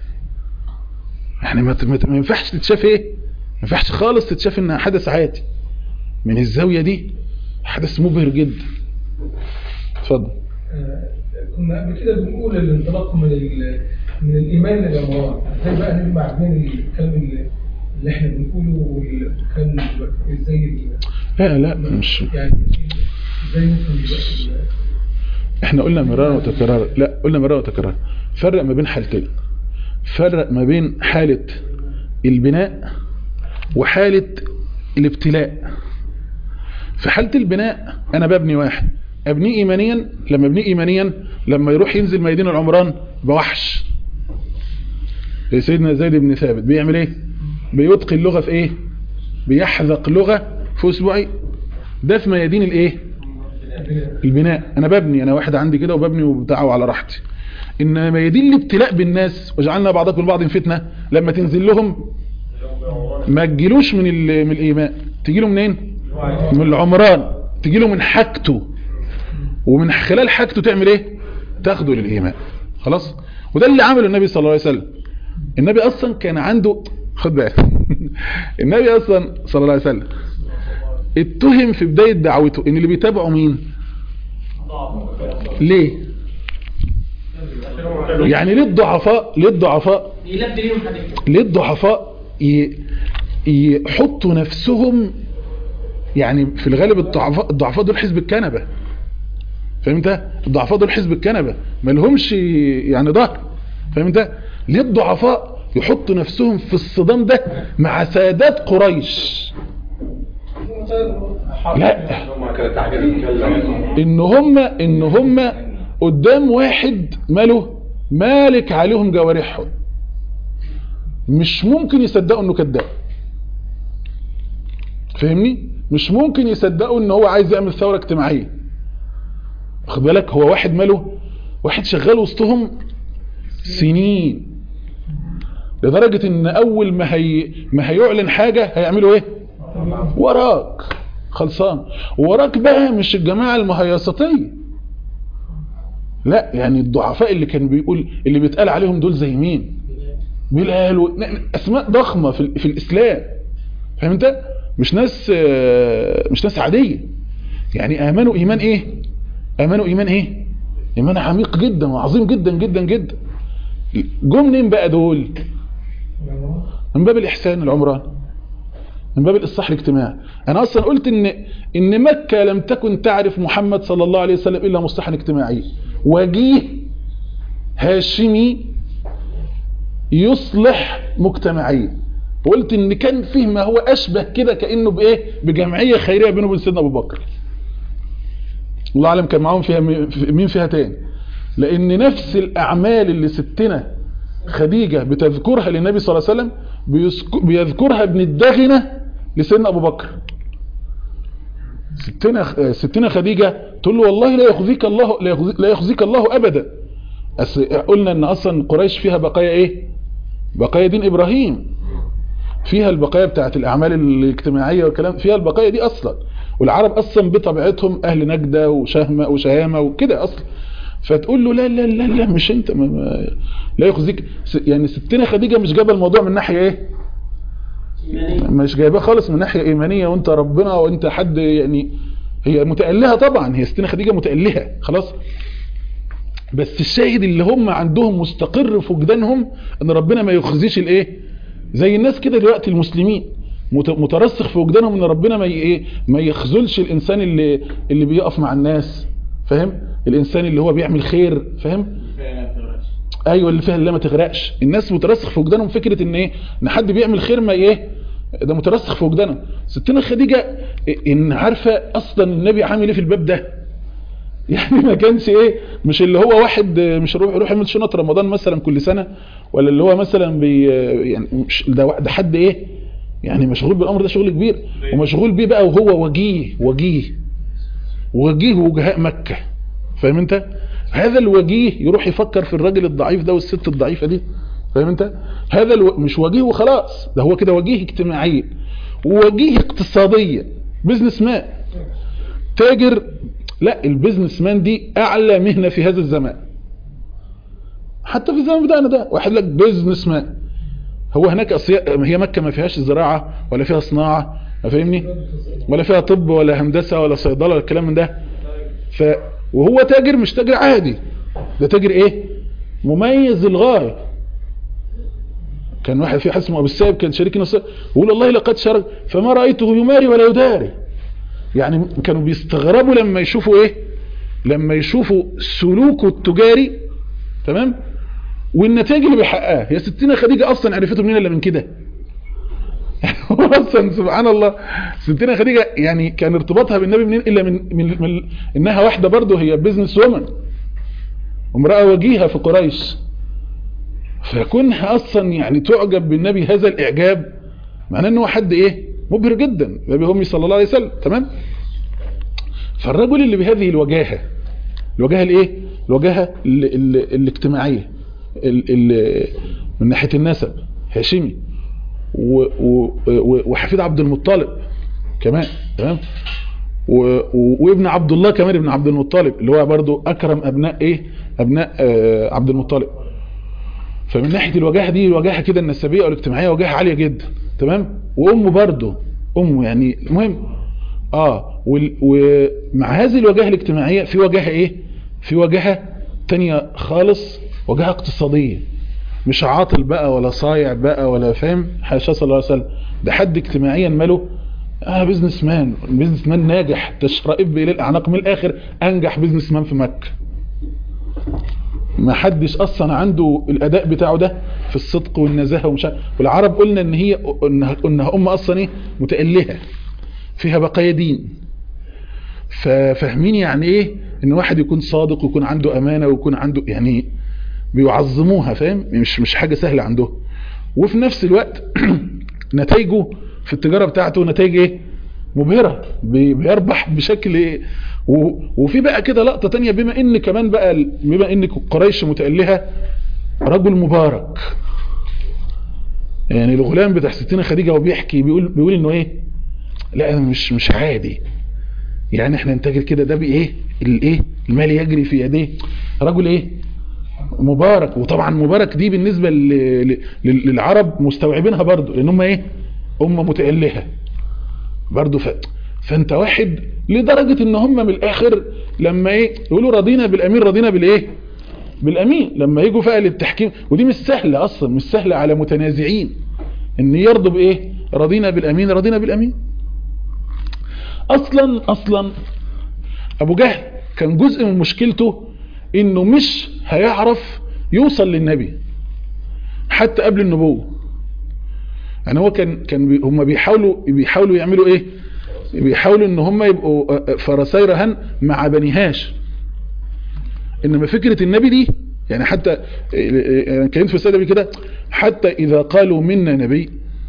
يعني ما ت- ما ت- ما ينفعش تتشاف ايه ما ينفعش خالص تتشاف انها حدث عادي من الزاوية دي حدث مبهر جدا اتفضل آه، كنا قبل كده بنقول الانطلاق من ال- من الايمان للامراض ازاي بقى نجمع بين الكلام اللي اللي احنا بنقوله والكلام دلوقتي ازاي ال- لا لا مش يعني ازاي نفهم دلوقتي ال- احنا قلنا مرارا وتكرارا لا قلنا مرارا وتكرارا فرق ما بين حالتين فرق ما بين حالة البناء وحالة الابتلاء في حالة البناء انا ببني واحد ابنيه ايمانيا لما ابنيه ايمانيا لما يروح ينزل ميدان العمران بوحش سيدنا زيد بن ثابت بيعمل ايه بيتقي اللغة في ايه بيحذق لغة في اسبوعين ده في ميادين الايه البناء انا ببني انا واحد عندي كده وببني وبتاع على راحتي انما يدين الابتلاء بالناس وجعلنا بعضكم بعض فتنه لما تنزل لهم ما تجيلوش من ال- من الايمان تجي له منين من العمران تجي له من حاجته ومن خلال حاجته تعمل ايه تاخده للايمان خلاص وده اللي عمله النبي صلى الله عليه وسلم النبي اصلا كان عنده خد بالك النبي اصلا صلى الله عليه وسلم اتهم في بداية دعوته ان اللي بيتابعوا مين ليه يعني ليه الضعفاء ليه الضعفاء يلبي ليهم حديث ليه الضعفاء ي- يحطوا نفسهم يعني في الغالب الضعفاء الضعفاء دول حزب الكنبة فاهم انت الضعفاء دول حزب الكنبة ما لهمش يعني ظهر فاهم انت ليه الضعفاء يحطوا نفسهم في الصدام ده مع سادات قريش لا ان هم ان هم قدام واحد ماله مالك عليهم جوارحهم مش ممكن يصدقوا انه كذاب فاهمني مش ممكن يصدقوا ان هو عايز يعمل ثوره اجتماعيه واخد بالك هو واحد ماله واحد شغال وسطهم سنين لدرجة ان اول ما هي ما هيعلن حاجة هيعملوا ايه وراك خلصان وراك بقى مش الجماعة المهيصتية لا يعني الضعفاء اللي كان بيقول اللي بيتقال عليهم دول زي مين بلال و... اسماء ضخمة في, ال- في الاسلام فاهم انت مش ناس آه، مش ناس عادية يعني امنوا ايمان ايه امنوا ايمان ايه ايمان عميق جدا وعظيم جدا جدا جدا جم منين بقى دول من باب الإحسان العمران من باب الإصلاح الاجتماعي أنا أصلا قلت إن إن مكة لم تكن تعرف محمد صلى الله عليه وسلم إلا مصلحا اجتماعيا وجيه هاشمي يصلح مجتمعيا وقلت ان كان فيه ما هو اشبه كده كانه بايه بجمعيه خيريه بينه وبين سيدنا ابو بكر الله اعلم كان معاهم فيها مي- مين فيها تاني لان نفس الاعمال اللي ستنا خديجه بتذكرها للنبي صلى الله عليه وسلم بيذك- بيذكرها ابن الدغنه لسيدنا ابو بكر ستنا ستنا خديجه تقول له والله لا يخزيك الله لا يخزي- لا يخزيك الله ابدا أس- قلنا ان اصلا قريش فيها بقايا ايه بقايا دين ابراهيم فيها البقايا بتاعت الاعمال الاجتماعيه والكلام فيها البقايا دي اصلا والعرب اصلا بطبيعتهم اهل نجده وشهمه وشهامه وكده اصلا فتقول له لا لا لا لا مش انت ما ما لا يخزيك س- يعني ستنا خديجه مش جايبه الموضوع من ناحيه ايه مش جايباه خالص من ناحيه ايمانيه وانت ربنا وانت حد يعني هي متألهة طبعا هي ستنا خديجة متألهة خلاص بس الشاهد اللي هم عندهم مستقر في وجدانهم ان ربنا ما يخزيش الايه زي الناس كده دلوقتي المسلمين مت- مترسخ في وجدانهم ان ربنا ما ي- ايه ما يخذلش الانسان اللي اللي بيقف مع الناس فاهم الانسان اللي هو بيعمل خير فاهم ايوه اللي فيها اللي ما تغرقش الناس مترسخ في وجدانهم فكره ان ايه ان حد بيعمل خير ما ايه ده مترسخ في وجدانهم ستنا خديجه ان عارفه اصلا النبي عامل ايه في الباب ده يعني ما كانش ايه مش اللي هو واحد مش يروح يروح يعمل شنط رمضان مثلا كل سنه ولا اللي هو مثلا بي يعني مش ده ده حد ايه يعني مشغول بالامر ده شغل كبير ومشغول بيه بقى وهو وجيه وجيه وجيه وجهاء مكه فاهم انت هذا الوجيه يروح يفكر في الراجل الضعيف ده والست الضعيفه دي فاهم انت هذا الو... مش وجيه وخلاص ده هو كده وجيه اجتماعيا ووجيه اقتصاديا بزنس مان تاجر لا البيزنس مان دي اعلى مهنه في هذا الزمان حتى في الزمن بتاعنا ده واحد لك بيزنس مان هو هناك أصي... هي مكه ما فيهاش زراعه ولا فيها صناعه فاهمني ولا فيها طب ولا هندسه ولا صيدله ولا الكلام من ده ف وهو تاجر مش تاجر عادي ده تاجر ايه مميز للغايه كان واحد في حد اسمه ابو السائب كان شريك نصر يقول والله لقد شرك فما رايته يماري ولا يداري يعني كانوا بيستغربوا لما يشوفوا ايه لما يشوفوا سلوكه التجاري تمام والنتائج اللي بيحققها يا ستنا خديجه اصلا عرفته منين الا من كده اصلا سبحان الله ستنا خديجه يعني كان ارتباطها بالنبي منين الا من, من, من انها واحده برضه هي بيزنس وومن امراه وجيهه في قريش فكونها اصلا يعني تعجب بالنبي هذا الاعجاب معناه انه حد ايه مبهر جدا نبي امي صلى الله عليه وسلم تمام فالرجل اللي بهذه الوجاهه الوجاهه الايه الوجاهه ال ال الاجتماعيه ال ال من ناحيه النسب هاشمي و- و- و- وحفيد عبد المطلب كمان تمام و- و- وابن عبد الله كمان ابن عبد المطلب اللي هو برضو اكرم ابناء ايه ابناء آه عبد المطلب فمن ناحيه الوجاهه دي الوجاهه كده النسبيه والاجتماعيه وجاهه عاليه جدا تمام وامه برضو امه يعني المهم اه وال- ومع هذه الوجاهه الاجتماعيه في وجاهه ايه في وجاهه تانية خالص وجاهه اقتصاديه مش عاطل بقى ولا صايع بقى ولا فاهم حاشا صلى الله عليه وسلم ده حد اجتماعيا ماله اه بيزنس مان بيزنس مان ناجح تشرئب الى الاعناق من الاخر انجح بيزنس مان في مكه ما حدش اصلا عنده الاداء بتاعه ده في الصدق والنزاهه ومش عارف- والعرب قلنا ان هي انها, إنها امه اصلا ايه متالهه فيها بقايا دين ففاهمين يعني ايه ان واحد يكون صادق ويكون عنده امانه ويكون عنده يعني بيعظموها فاهم مش مش حاجه سهله عندهم وفي نفس الوقت نتائجه في التجاره بتاعته نتائج ايه مبهره بي- بيربح بشكل ايه و- وفي بقى كده لقطه تانية بما ان كمان بقى ال- بما ان قريش متالهه رجل مبارك يعني الغلام بتاع ستنا خديجه وبيحكي بيقول بيقول انه ايه لا مش مش عادي يعني احنا نتاجر كده ده بايه الايه المال يجري في يديه رجل ايه مبارك وطبعا مبارك دي بالنسبه ل- ل- للعرب مستوعبينها برضو لان هم ايه امه متالهه برضو ف... فانت واحد لدرجه ان هم من الاخر لما ايه يقولوا رضينا بالامير رضينا بالايه بالامين لما يجوا بقى للتحكيم ودي مش سهله اصلا مش سهله على متنازعين ان يرضوا بايه رضينا بالامين رضينا بالامين اصلا اصلا ابو جهل كان جزء من مشكلته انه مش هيعرف يوصل للنبي حتى قبل النبوة يعني هو كان كان بي هم بيحاولوا بيحاولوا يعملوا ايه بيحاولوا ان هم يبقوا آه، فرسي رهن مع بني هاشم انما فكرة النبي دي يعني حتى انا كنت في السادة كده حتى اذا قالوا منا نبي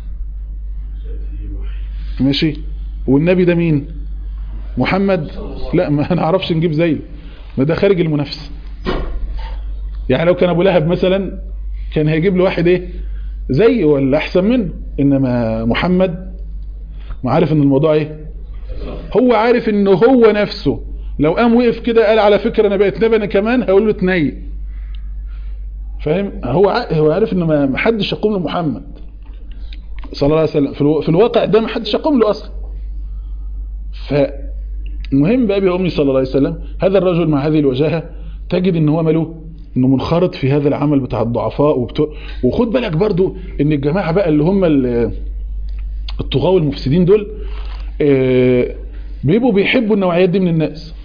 ماشي والنبي ده مين محمد لا ما نعرفش نجيب زيه ما ده خارج المنافسه يعني لو كان ابو لهب مثلا كان هيجيب له واحد ايه زيه ولا احسن منه انما محمد ما عارف ان الموضوع ايه هو عارف ان هو نفسه لو قام وقف كده قال على فكرة انا بقيت نبي انا كمان هيقول له تني فاهم هو ع- هو عارف ان ما ما حدش يقوم لمحمد صلى الله عليه وسلم في, الو... في الواقع ده ما حدش يقوم له اصلا فمهم بقى بأمي صلى الله عليه وسلم هذا الرجل مع هذه الوجاهة تجد ان هو ماله انه منخرط في هذا العمل بتاع الضعفاء وبتوع وخد بالك برضو ان الجماعة بقى اللي هم ال- الطغاة والمفسدين دول آه، بيبقوا بيحبوا النوعيات دي من الناس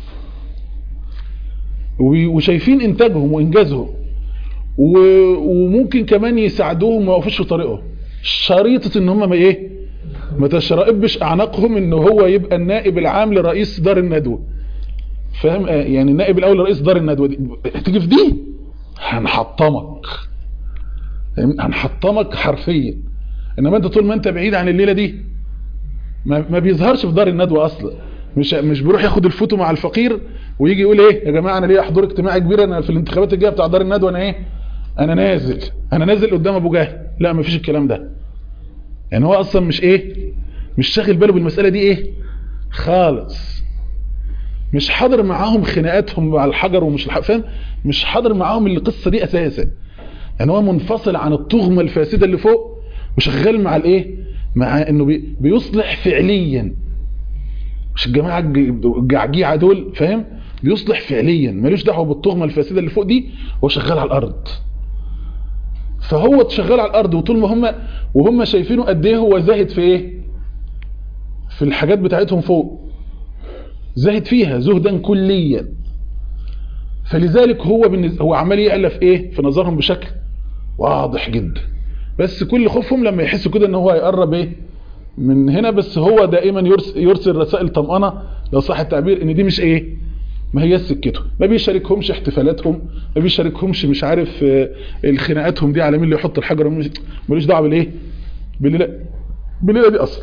وبي- وشايفين انتاجهم وانجازهم و- وممكن كمان يساعدوهم ما يقفوش في طريقهم شريطة ان هم ما ايه ما تشرقبش اعناقهم ان هو يبقى النائب العام لرئيس دار الندوة فاهم آه، يعني النائب الاول لرئيس دار الندوة دي تيجي في دي هنحطمك فاهم؟ هنحطمك حرفيا انما انت طول ما انت بعيد عن الليلة دي ما, ما بيظهرش في دار الندوة اصلا مش مش بيروح ياخد الفوتو مع الفقير ويجي يقول ايه يا جماعة انا ليه حضور اجتماعي كبير انا في الانتخابات الجايه بتاع دار الندوة انا ايه انا نازل انا نازل قدام ابو جهل لا ما فيش الكلام ده يعني هو اصلا مش ايه مش شاغل باله بالمسألة دي ايه خالص مش حاضر معاهم خناقاتهم على الحجر ومش الح- فاهم مش حاضر معاهم القصة دي اساسا يعني هو منفصل عن الطغمة الفاسدة اللي فوق وشغال مع الايه مع انه بي بيصلح فعليا مش الجماعة الج- الجعجيعة دول فاهم بيصلح فعليا ملوش دعوة بالطغمة الفاسدة اللي فوق دي هو شغال على الارض فهو شغال على الارض وطول ما هم وهم شايفينه قد ايه هو زاهد في ايه في الحاجات بتاعتهم فوق زاهد فيها زهدا كليا فلذلك هو بالنز... هو عمال يعلى في ايه في نظرهم بشكل واضح جدا بس كل خوفهم لما يحسوا كده ان هو هيقرب ايه من هنا بس هو دائما يرس... يرسل رسائل طمأنة لو صح التعبير ان دي مش ايه ما هي سكته ما بيشاركهمش احتفالاتهم ما بيشاركهمش مش عارف آه، الخناقاتهم دي على مين اللي يحط الحجر ومين مش- ملوش دعوه بالايه بالليله بالليله دي اصلا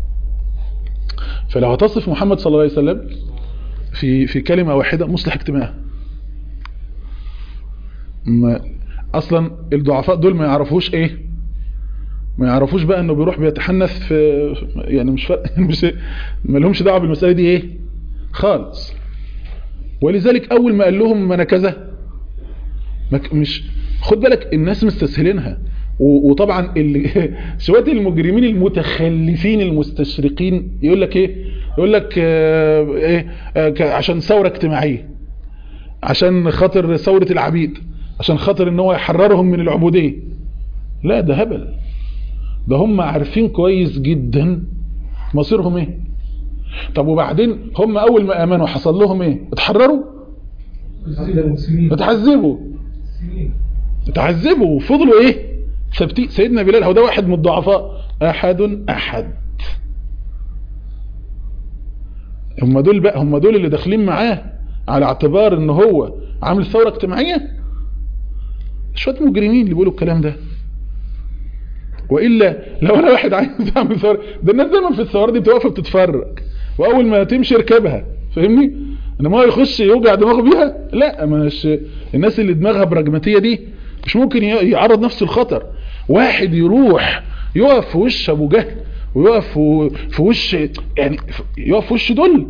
فلو هتصف محمد صلى الله عليه وسلم في في كلمه واحده مصلح اجتماعي ما اصلا الضعفاء دول ما يعرفوش ايه ما يعرفوش بقى انه بيروح بيتحنث في يعني مش فرق مش ما لهمش دعوه بالمساله دي ايه خالص ولذلك اول ما قال لهم ما انا كذا ما ك- مش خد بالك الناس مستسهلينها و- وطبعا ال- شويه المجرمين المتخلفين المستشرقين يقول لك ايه يقول لك آه، ايه آه، ك- عشان ثوره اجتماعيه عشان خاطر ثوره العبيد عشان خاطر ان هو يحررهم من العبوديه لا ده هبل ده هم عارفين كويس جدا مصيرهم ايه طب وبعدين هم اول ما امنوا حصل لهم ايه اتحرروا سنين سنين اتعذبوا سنين اتعذبوا وفضلوا ايه ثابتين سيدنا بلال هو ده واحد من الضعفاء احد احد هم دول بقى هم دول اللي داخلين معاه على اعتبار ان هو عامل ثورة اجتماعية شوية مجرمين اللي بيقولوا الكلام ده وإلا لو أنا واحد عايز أعمل ثورة ده الناس دايما في الثورات دي بتوقف بتتفرج وأول ما تمشي اركبها فاهمني؟ إنما هو يخش يوجع دماغه بيها لا مش الناس اللي دماغها براجماتية دي مش ممكن ي- يعرض نفسه للخطر واحد يروح يقف في وش أبو جهل ويقف في- في وش يعني يقف في وش دول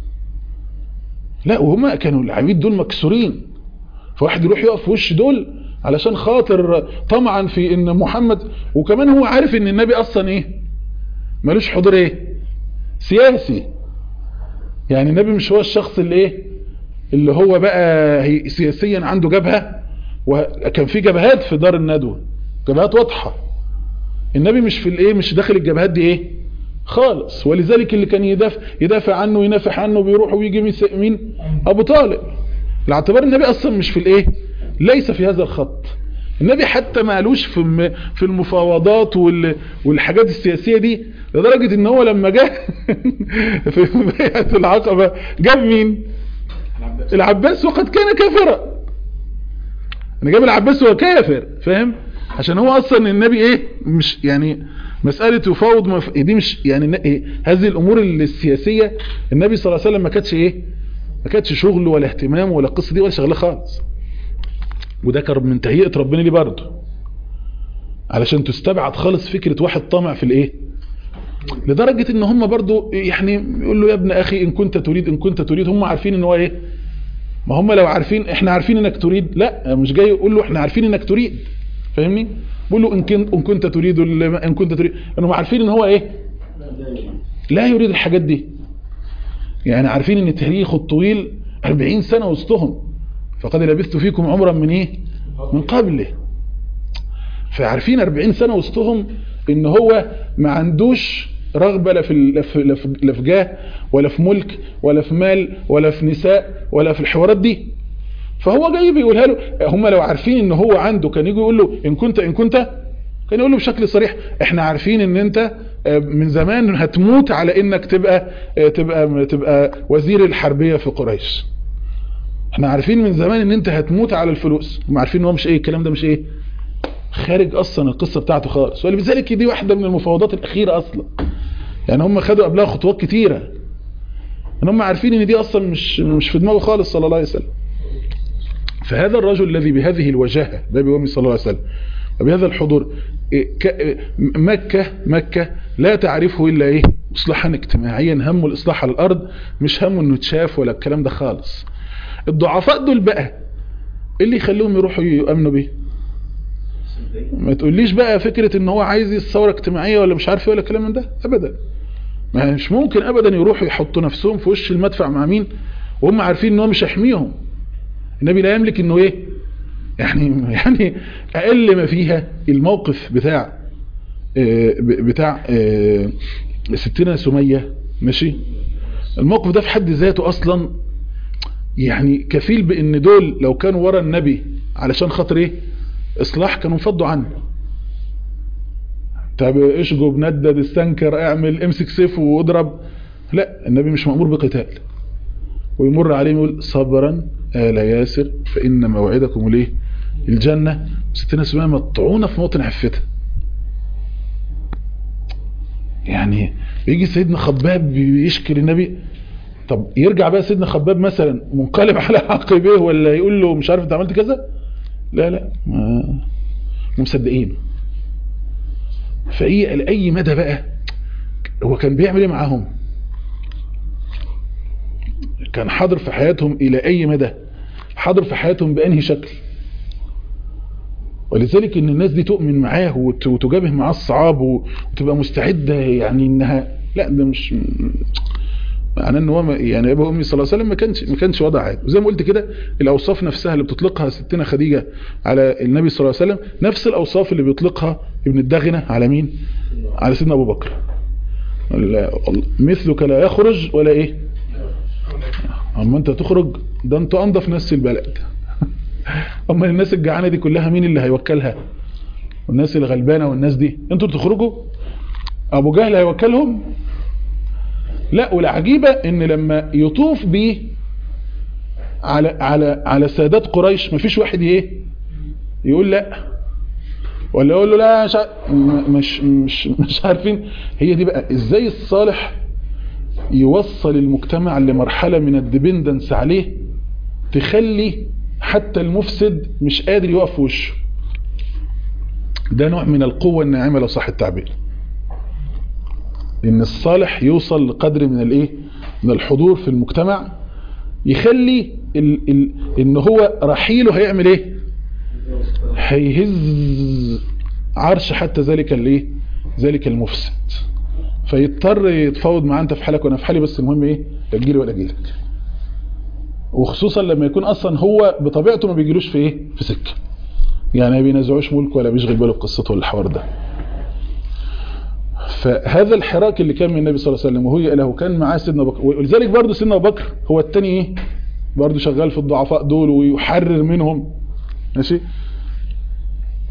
لا وهما كانوا العبيد دول مكسورين فواحد يروح يقف في وش دول علشان خاطر طمعا في ان محمد وكمان هو عارف ان النبي اصلا ايه ملوش حضور ايه سياسي يعني النبي مش هو الشخص اللي ايه اللي هو بقى هي سياسيا عنده جبهة وكان في جبهات في دار الندوة جبهات واضحة النبي مش في الايه مش داخل الجبهات دي ايه خالص ولذلك اللي كان يدافع يدافع عنه وينافح عنه بيروح ويجي مس- مين ابو طالب لاعتبار النبي اصلا مش في الايه ليس في هذا الخط النبي حتى ما قالوش في الم- في المفاوضات وال- والحاجات السياسيه دي لدرجه ان هو لما جه في بيعه العقبه جاب مين العباس وقد كان كافرا انا جاب العباس وهو كافر فاهم عشان هو اصلا النبي ايه مش يعني مساله يفاوض مف... دي مش يعني ن- إيه هذه الامور السياسيه النبي صلى الله عليه وسلم ما كانتش ايه ما كانتش شغل ولا اهتمام ولا القصه دي ولا شغله خالص وده كان من تهيئه ربنا ليه برضه علشان تستبعد خالص فكره واحد طامع في الايه لدرجه ان هم برضه يعني يقول له يا ابن اخي ان كنت تريد ان كنت تريد هم عارفين ان هو ايه ما هم لو عارفين احنا عارفين انك تريد لا مش جاي يقول له احنا عارفين انك تريد فاهمني بقول له ان كنت ان كنت تريد ال- ان كنت تريد انهم عارفين ان هو ايه لا يريد الحاجات دي يعني عارفين ان تاريخه الطويل 40 سنة وسطهم فقد لبثت فيكم عمرا من ايه من قبله فعارفين 40 سنة وسطهم ان هو ما عندوش رغبة لا في لا في لا في- لا في جاه ولا في ملك ولا في مال ولا في نساء ولا في الحوارات دي فهو جاي بيقولها له هم لو عارفين ان هو عنده كان يجي يقول له ان كنت ان كنت كان يقول له بشكل صريح احنا عارفين ان انت آه، من زمان هتموت على انك تبقى آه، تبقى تبقى وزير الحربية في قريش احنا عارفين من زمان ان انت هتموت على الفلوس هم عارفين ان هو مش ايه الكلام ده مش ايه خارج اصلا القصة بتاعته خالص ولذلك دي واحدة من المفاوضات الاخيرة اصلا يعني هم خدوا قبلها خطوات كتيرة ان هم عارفين ان دي اصلا مش مش في دماغه خالص صلى الله عليه وسلم فهذا الرجل الذي بهذه الوجاهة بابي وامي صلى الله عليه وسلم وبهذا الحضور إيه، ك- إيه، مكة مكة لا تعرفه إلا إيه إصلاحا اجتماعيا همه الإصلاح على الأرض مش همه إنه يتشاف ولا الكلام ده خالص الضعفاء دول بقى إيه اللي يخليهم يروحوا يؤمنوا بيه ما تقوليش بقى فكرة ان هو عايز الثورة اجتماعية ولا مش عارف ايه ولا الكلام من ده ابدا ما مش ممكن ابدا يروحوا يحطوا نفسهم في وش المدفع مع مين وهم عارفين ان هو مش هيحميهم النبي لا يملك انه ايه يعني يعني اقل ما فيها الموقف بتاع آه، ب- بتاع آه، ستنا سمية ماشي الموقف ده في حد ذاته اصلا يعني كفيل بان دول لو كانوا ورا النبي علشان خاطر ايه اصلاح كانوا انفضوا عنه طب اشجب ندد استنكر اعمل امسك سيف واضرب لا النبي مش مأمور بقتال ويمر عليهم يقول صبرا آل ياسر فإن موعدكم الايه الجنة ستنا سماء مطعونة في موطن عفتها يعني يجي سيدنا خباب بيشكي للنبي طب يرجع بقى سيدنا خباب مثلا منقلب على عقبيه ولا يقول له مش عارف انت عملت كذا لا لا ما مصدقين فايه لاي مدى بقى هو كان بيعمل ايه معاهم كان حاضر في حياتهم الى اي مدى حاضر في حياتهم بانهي شكل ولذلك ان الناس دي تؤمن معاه وت- وتجابه معاه الصعاب و- وتبقى مستعدة يعني انها لا ده مش معناه ان هو ما- يعني ابو امي صلى الله عليه وسلم ما كانش ما كانش وضع عادي وزي ما قلت كده الاوصاف نفسها اللي بتطلقها ستنا خديجه على النبي صلى الله عليه وسلم نفس الاوصاف اللي بيطلقها ابن الدغنه على مين على سيدنا ابو بكر لا- مثلك لا يخرج ولا ايه اما انت تخرج ده انت انضف ناس في البلد اما الناس الجعانه دي كلها مين اللي هيوكلها والناس الغلبانه والناس دي انتوا تخرجوا ابو جهل هيوكلهم لا والعجيبه ان لما يطوف بيه على على على سادات قريش مفيش واحد ايه يقول لا ولا يقول له لا مش ع- م- مش مش مش عارفين هي دي بقى ازاي الصالح يوصل المجتمع لمرحله من الديبندنس عليه تخلي حتى المفسد مش قادر يقف في وشه ده نوع من القوة الناعمة لو صح التعبير ان الصالح يوصل لقدر من الايه من الحضور في المجتمع يخلي ال ال ان هو رحيله هيعمل ايه هيهز عرش حتى ذلك الايه ذلك المفسد فيضطر يتفاوض معاه انت في حالك وانا في حالي بس المهم ايه لا تجيلي ولا اجيلك وخصوصا لما يكون اصلا هو بطبيعته ما بيجيلوش في ايه في سكه يعني ما بينازعوش ملك ولا بيشغل باله بقصته ولا الحوار ده فهذا الحراك اللي كان من النبي صلى الله عليه وسلم وهي له كان معاه سيدنا بكر ولذلك برضه سيدنا ابو بكر هو الثاني ايه برضه شغال في الضعفاء دول ويحرر منهم ماشي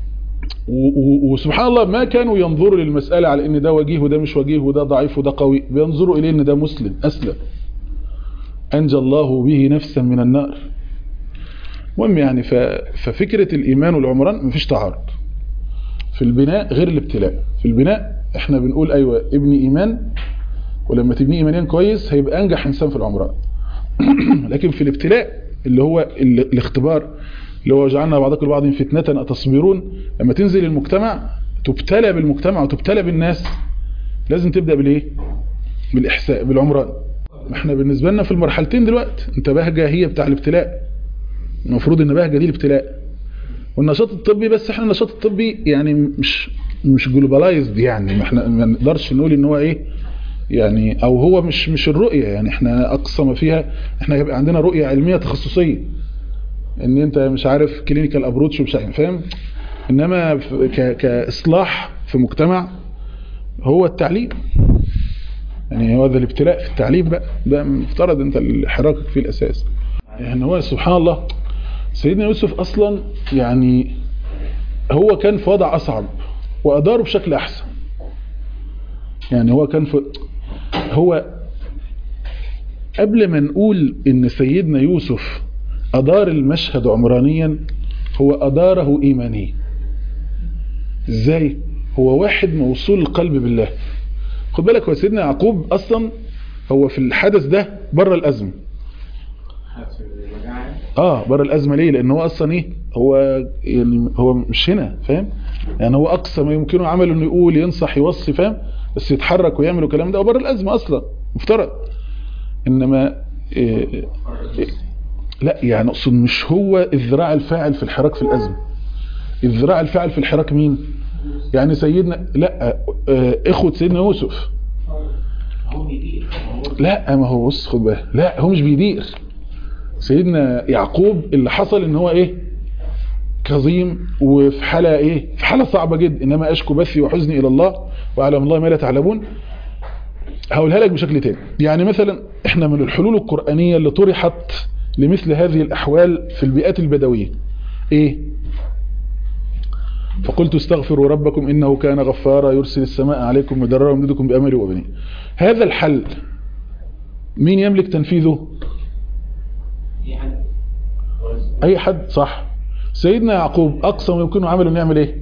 و- و- وسبحان الله ما كانوا ينظروا للمسألة على ان ده وجيه وده مش وجيه وده ضعيف وده قوي بينظروا اليه ان ده مسلم اسلم انجى الله به نفسا من النار المهم يعني ف... ففكرة الايمان والعمران مفيش تعارض في البناء غير الابتلاء في البناء احنا بنقول ايوه ابني ايمان ولما تبني ايمانيا كويس هيبقى انجح انسان في العمران لكن في الابتلاء اللي هو ال- الاختبار اللي هو جعلنا بعضكم لبعض فتنة أتصبرون لما تنزل المجتمع تبتلى بالمجتمع وتبتلى بالناس لازم تبدأ بالايه بالإحساء بالعمران احنا بالنسبة لنا في المرحلتين دلوقتي انت بهجة هي بتاع الابتلاء المفروض ان بهجة دي الابتلاء والنشاط الطبي بس احنا النشاط الطبي يعني مش مش جلوبالايزد يعني ما احنا ما نقدرش نقول ان هو ايه يعني او هو مش مش الرؤية يعني احنا اقصى ما فيها احنا يبقى عندنا رؤية علمية تخصصية ان انت مش عارف كلينيكال ابروتش ومش عارف فاهم انما في- ك كاصلاح في مجتمع هو التعليم يعني هو ده الابتلاء في التعليم بقى ده مفترض انت اللي حراكك فيه الاساس يعني هو سبحان الله سيدنا يوسف اصلا يعني هو كان في وضع اصعب واداره بشكل احسن يعني هو كان في هو قبل ما نقول ان سيدنا يوسف ادار المشهد عمرانيا هو اداره ايمانيا ازاي هو واحد موصول القلب بالله خد بالك هو سيدنا يعقوب اصلا هو في الحدث ده بره الازمه حاسس بالمجاعة اه بره الازمه ليه لان هو اصلا ايه هو يعني هو مش هنا فاهم يعني هو اقصى ما يمكنه عمله انه يقول ينصح يوصي فاهم بس يتحرك ويعمل الكلام ده هو بره الازمه اصلا مفترض انما إيه إيه لا يعني اقصد مش هو الذراع الفاعل في الحراك في الازمه الذراع الفاعل في الحراك مين يعني سيدنا لا آه، اخوه سيدنا يوسف هو بيدير هو لا ما هو بص خد بالك لا هو مش بيدير سيدنا يعقوب اللي حصل ان هو ايه كظيم وفي حالة ايه في حالة صعبة جدا انما اشكو بثي وحزني الى الله واعلم الله ما لا تعلمون هقولها لك بشكل تاني يعني مثلا احنا من الحلول القرآنية اللي طرحت لمثل هذه الاحوال في البيئات البدوية ايه فقلت استغفروا ربكم انه كان غفارا يرسل السماء عليكم مدررا ويمددكم بامل وبنين هذا الحل مين يملك تنفيذه في حد اي حد صح سيدنا يعقوب اقصى ما يمكنه عمله انه يعمل ايه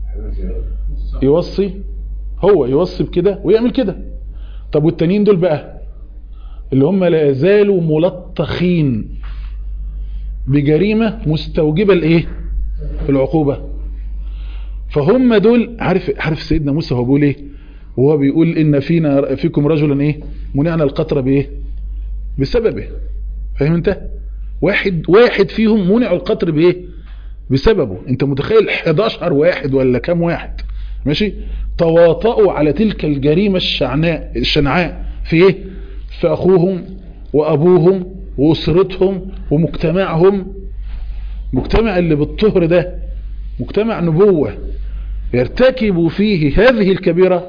يوصي هو يوصي بكده ويعمل كده طب والتانيين دول بقى اللي هم لا يزالوا ملطخين بجريمة مستوجبة الايه العقوبة فهم دول عارف عارف سيدنا موسى هو بيقول ايه وهو بيقول ان فينا فيكم رجلا ايه منعنا القطره بايه بسببه فاهم انت واحد واحد فيهم منع القطر بايه بسببه انت متخيل 11 واحد ولا كام واحد ماشي تواطؤوا على تلك الجريمة الشعناء الشنعاء في ايه في اخوهم وابوهم واسرتهم ومجتمعهم مجتمع اللي بالطهر ده مجتمع نبوة يرتكبوا فيه هذه الكبيرة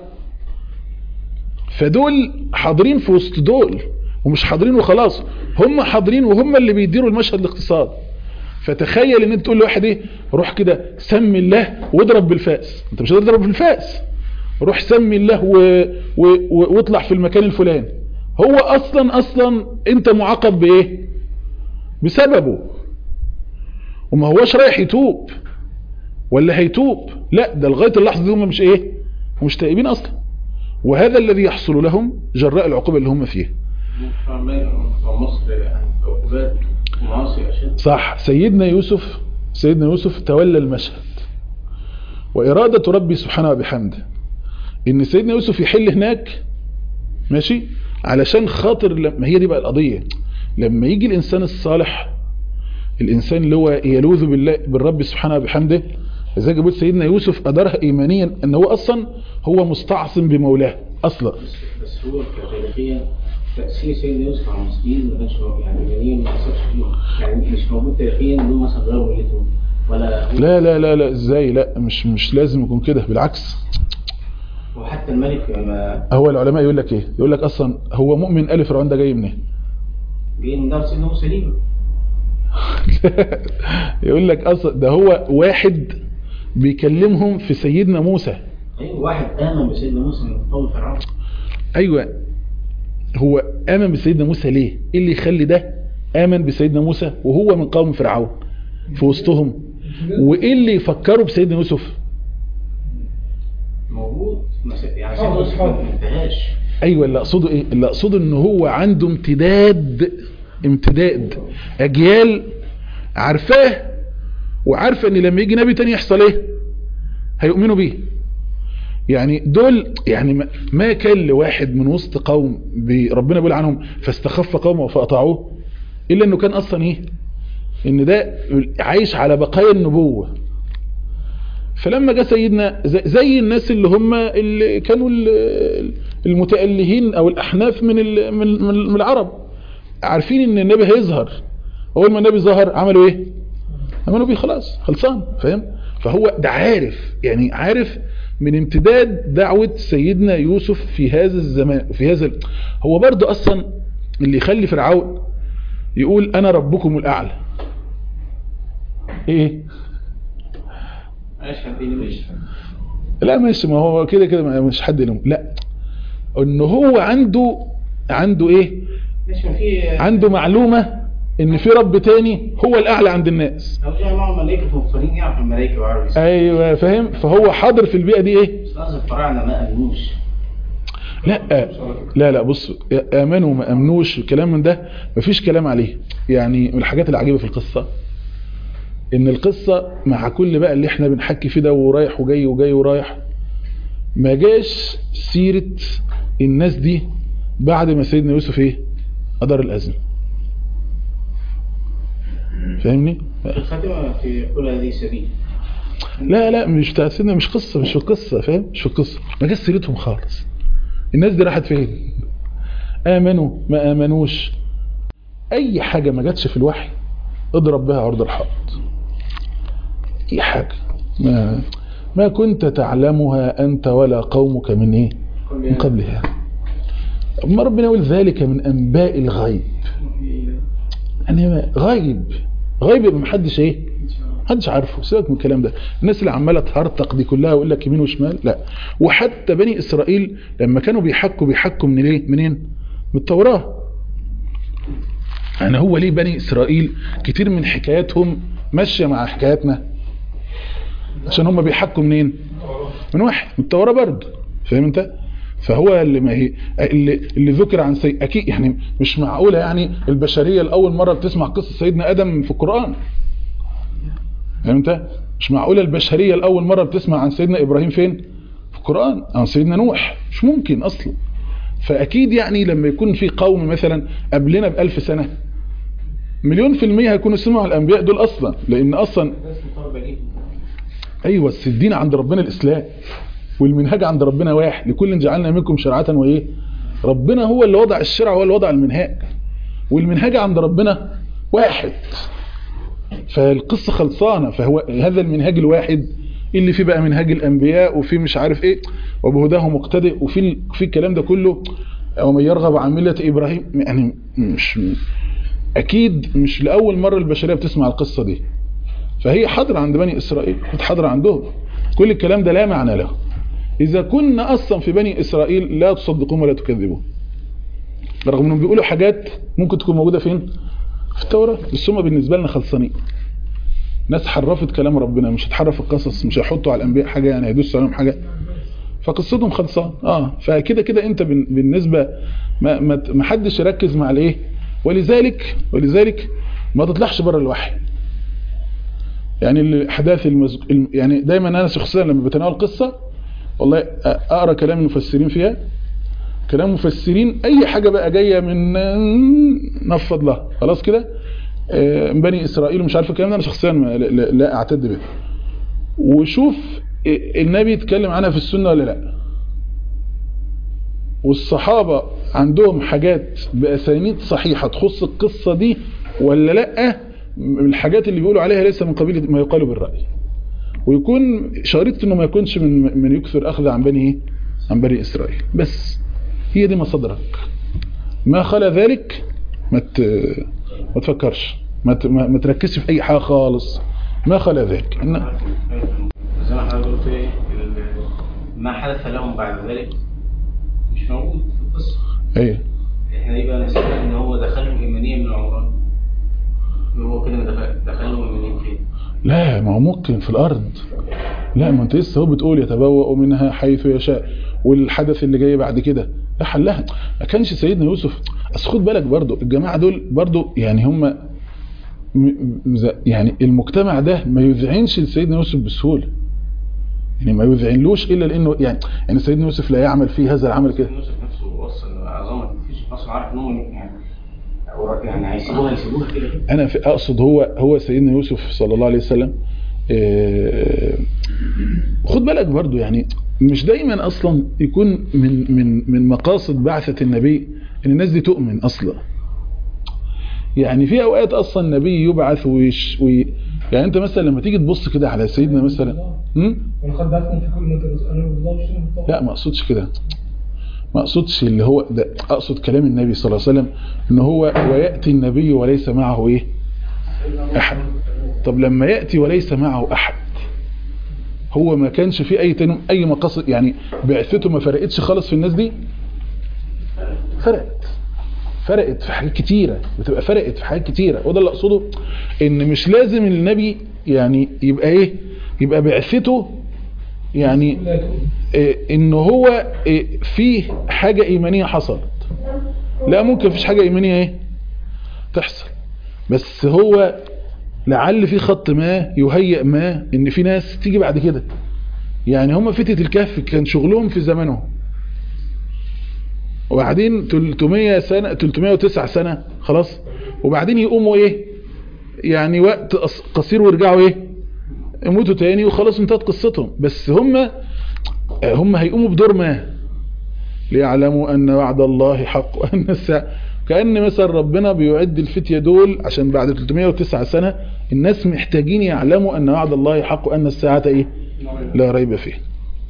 فدول حاضرين في وسط دول ومش حاضرين وخلاص هم حاضرين وهم اللي بيديروا المشهد الاقتصاد فتخيل ان انت تقول لواحد ايه روح كده سمي الله واضرب بالفاس انت مش هتضرب بالفاس روح سمي الله و... و... و... واطلع في المكان الفلاني هو اصلا اصلا انت معاقب بايه بسببه وما هوش رايح يتوب ولا هيتوب لا ده لغايه اللحظه دي هم مش ايه مش تائبين اصلا وهذا الذي يحصل لهم جراء العقوبه اللي هم فيها مصر عقوبات ومعاصي اشد صح سيدنا يوسف سيدنا يوسف تولى المشهد وإرادة ربي سبحانه وبحمده إن سيدنا يوسف يحل هناك ماشي علشان خاطر لما هي دي بقى القضية لما يجي الإنسان الصالح الإنسان اللي هو يلوذ بالله بالرب سبحانه وبحمده زي ما قلت سيدنا يوسف أدارها إيمانيا أن هو أصلا هو مستعصم بمولاه أصلا بس بس هو كتاريخيا تأثير سيدنا يوسف على المصريين ما كانش موجود. يعني المدنيين ما حصلش فيهم يعني مش موجود تاريخيا انهم مثلا غيروا ملتهم ولا لا لا لا لا ازاي لا مش مش لازم يكون كده بالعكس وحتى الملك لما هو العلماء يقول لك ايه يقول لك اصلا هو مؤمن الف فرعون ده جاي منين جاي من دار سيدنا موسى ليه يقول لك اصلا ده هو واحد بيكلمهم في سيدنا موسى ايوه واحد امن بسيدنا موسى من قوم فرعون ايوه هو امن بسيدنا موسى ليه ايه اللي يخلي ده امن بسيدنا موسى وهو من قوم فرعون في وسطهم وايه اللي يفكروا بسيدنا يوسف موجود مس- يعني سيدنا يوسف ما انتهاش ايوه اللي اقصده ايه اللي اقصده ان هو عنده امتداد امتداد اجيال عارفاه وعارفه ان لما يجي نبي تاني يحصل ايه هيؤمنوا بيه يعني دول يعني ما- ما كان لواحد من وسط قوم بي- ربنا بيقول عنهم فاستخف قومه فاطاعوه الا انه كان اصلا ايه ان ده عايش على بقايا النبوه فلما جاء سيدنا زي- زي الناس اللي هم اللي كانوا ال- المتألهين او الاحناف من ال- من من- من العرب عارفين ان النبي هيظهر اول ما النبي ظهر عملوا ايه عملوا بيه خلاص خلصان فاهم فهو ده عارف يعني عارف من امتداد دعوة سيدنا يوسف في هذا الزمان في هذا ال- هو برضه اصلا اللي يخلي فرعون يقول انا ربكم الاعلى ايه اشهد بيني مش لا ماشي ما هو كده كده ما- مش حد يلوم لا ان هو عنده عنده ايه مش ما في عنده معلومة ان في رب تاني هو الاعلى عند الناس لو جاء معهم ملائكه مختارين يعرف الملائكه ويعرف يسمع. ايوه فاهم فهو حاضر في البيئة دي ايه بس لازم الفراعنه ما امنوش لا لا لا بص امنوا ما امنوش الكلام من ده مفيش كلام عليه يعني من الحاجات العجيبة في القصة ان القصة مع كل بقى اللي احنا بنحكي فيه ده ورايح وجاي وجاي ورايح ما جاش سيرة الناس دي بعد ما سيدنا يوسف ايه قدر الازمه فاهمني الخاتمه في كل هذه سبيل لا لا مش بتاع سيدنا مش قصة مش في القصة فاهم مش في القصة ما جاش سيرتهم خالص الناس دي راحت فين آمنوا ما آمنوش أي حاجة ما جاتش في الوحي اضرب بها عرض الحائط أي حاجة ما ما كنت تعلمها أنت ولا قومك من إيه من قبلها ما ربنا يقول ذلك من أنباء الغيب يعني ما- غيب غيب يبقى محدش ايه محدش عارفه سيبك من الكلام ده الناس اللي عماله تهرطق دي كلها ويقول لك يمين وشمال لا وحتى بني اسرائيل لما كانوا بيحكوا بيحكوا من ايه منين من التوراه يعني هو ليه بني اسرائيل كتير من حكاياتهم ماشيه مع حكاياتنا عشان هم بيحكوا منين من واحد من التوراه برضه فاهم انت فهو اللي ما هي اللي, اللي ذكر عن سي اكيد يعني مش معقوله يعني البشريه لاول مره بتسمع قصه سيدنا ادم في القران فاهم انت مش معقوله البشريه لاول مره بتسمع عن سيدنا ابراهيم فين في القران عن سيدنا نوح مش ممكن اصلا فاكيد يعني لما يكون في قوم مثلا قبلنا بألف سنه مليون في المية هيكونوا سمعوا الأنبياء دول أصلا لأن أصلا الناس مقربه ليهم أيوة بس الدين عند ربنا الإسلام والمنهج عند ربنا واحد لكل جعلنا منكم شرعة وإيه ربنا هو اللي وضع الشرع هو اللي وضع المنهاج والمنهج عند ربنا واحد فالقصة خلصانة فهو هذا المنهاج الواحد اللي فيه بقى منهاج الأنبياء وفيه مش عارف إيه وبهداه مقتدئ وفي ال- في الكلام ده كله ومن يرغب عن ملة إبراهيم يعني مش أكيد مش لأول مرة البشرية بتسمع القصة دي فهي حاضرة عند بني إسرائيل كانت حاضرة عندهم كل الكلام ده لا معنى له إذا كنا أصلا في بني إسرائيل لا تصدقون ولا تكذبون رغم أنهم بيقولوا حاجات ممكن تكون موجودة فين في التوراة بس هم بالنسبة لنا خلصانين ناس حرفت كلام ربنا مش هتحرف القصص مش هيحطوا على الأنبياء حاجة يعني هيدوسوا عليهم حاجة فقصتهم خلصان اه فكده كده انت بن- بالنسبة ما, ما, ما حدش يركز مع الايه ولذلك ولذلك ما تطلعش بره الوحي يعني الاحداث المز... الم- يعني دايما انا شخصيا لما بتناول قصة والله أ- اقرا كلام المفسرين فيها كلام مفسرين اي حاجة بقى جاية من نفض لها خلاص كده آه، من بني اسرائيل ومش عارف الكلام ده انا شخصيا ما- لا, لا- لا اعتد به وشوف النبي يتكلم عنها في السنة ولا لا والصحابة عندهم حاجات بأسانيد صحيحة تخص القصة دي ولا لا من الحاجات اللي بيقولوا عليها ليس من قبيل ما يقال بالرأي ويكون شريط انه ما يكونش من من يكثر اخذ عن بني إيه؟ عن بني اسرائيل بس هي دي مصادرك ما خلا ذلك ما ت- ما تفكرش ما ت- ما ما تركزش في اي حاجه خالص ما خلا ذلك إن زي حضرتك قلت ايه ال- ما حدث لهم بعد ذلك مش موجود في القصه ايه احنا ليه بقى نسأل ان هو دخلهم ايمانيا من عمران هو كده دخل- دخلهم ايمانيا فين لا ما هو ممكن في الارض لا ما انت لسه هو بتقول يتبوأ منها حيث يشاء والحدث اللي جاي بعد كده لا حلها ما كانش سيدنا يوسف اصل خد بالك برضو الجماعه دول برضو يعني هم م- م- يعني المجتمع ده ما يذعنش لسيدنا يوسف بسهوله يعني ما يذعنلوش الا لانه يعني يعني سيدنا يوسف لا يعمل فيه هذا العمل كده يوسف نفسه وصل عظمه مفيش اصلا عارف ان هو يعني يعني هيسيبوها هيسيبوها كده كده انا في اقصد هو هو سيدنا يوسف صلى الله عليه وسلم آه، خد بالك برضو يعني مش دايما اصلا يكون من من من مقاصد بعثة النبي ان الناس دي تؤمن اصلا يعني في اوقات اصلا النبي يبعث ويش وي يعني انت مثلا لما تيجي تبص كده على سيدنا مثلا هم؟ ولقد بعثنا في كل من انا بالله والشيء لا ما اقصدش كده ما اقصدش اللي هو ده اقصد كلام النبي صلى الله عليه وسلم ان هو وياتي النبي وليس معه ايه احد طب لما ياتي وليس معه احد هو ما كانش في اي تنم اي مقاصد يعني بعثته ما فرقتش خالص في الناس دي فرقت فرقت في حاجات كتيرة بتبقى فرقت في حاجات كتيرة وده اللي اقصده ان مش لازم النبي يعني يبقى ايه يبقى بعثته يعني لا تؤمن إيه ان هو إيه فيه حاجة ايمانية حصلت لا ممكن فيش حاجة ايمانية ايه تحصل بس هو لعل في خط ما يهيئ ما ان في ناس تيجي بعد كده يعني هم فتة الكهف كان شغلهم في زمنهم وبعدين 300 سنة 309 سنة خلاص وبعدين يقوموا ايه يعني وقت قص- قصير ويرجعوا ايه يموتوا تاني وخلاص انتهت قصتهم بس هم هم هيقوموا بدور ما ليعلموا ان وعد الله حق وان الساعة كأن مثلا ربنا بيعد الفتية دول عشان بعد 309 سنة الناس محتاجين يعلموا ان وعد الله حق وان الساعة ايه لا ريب فيه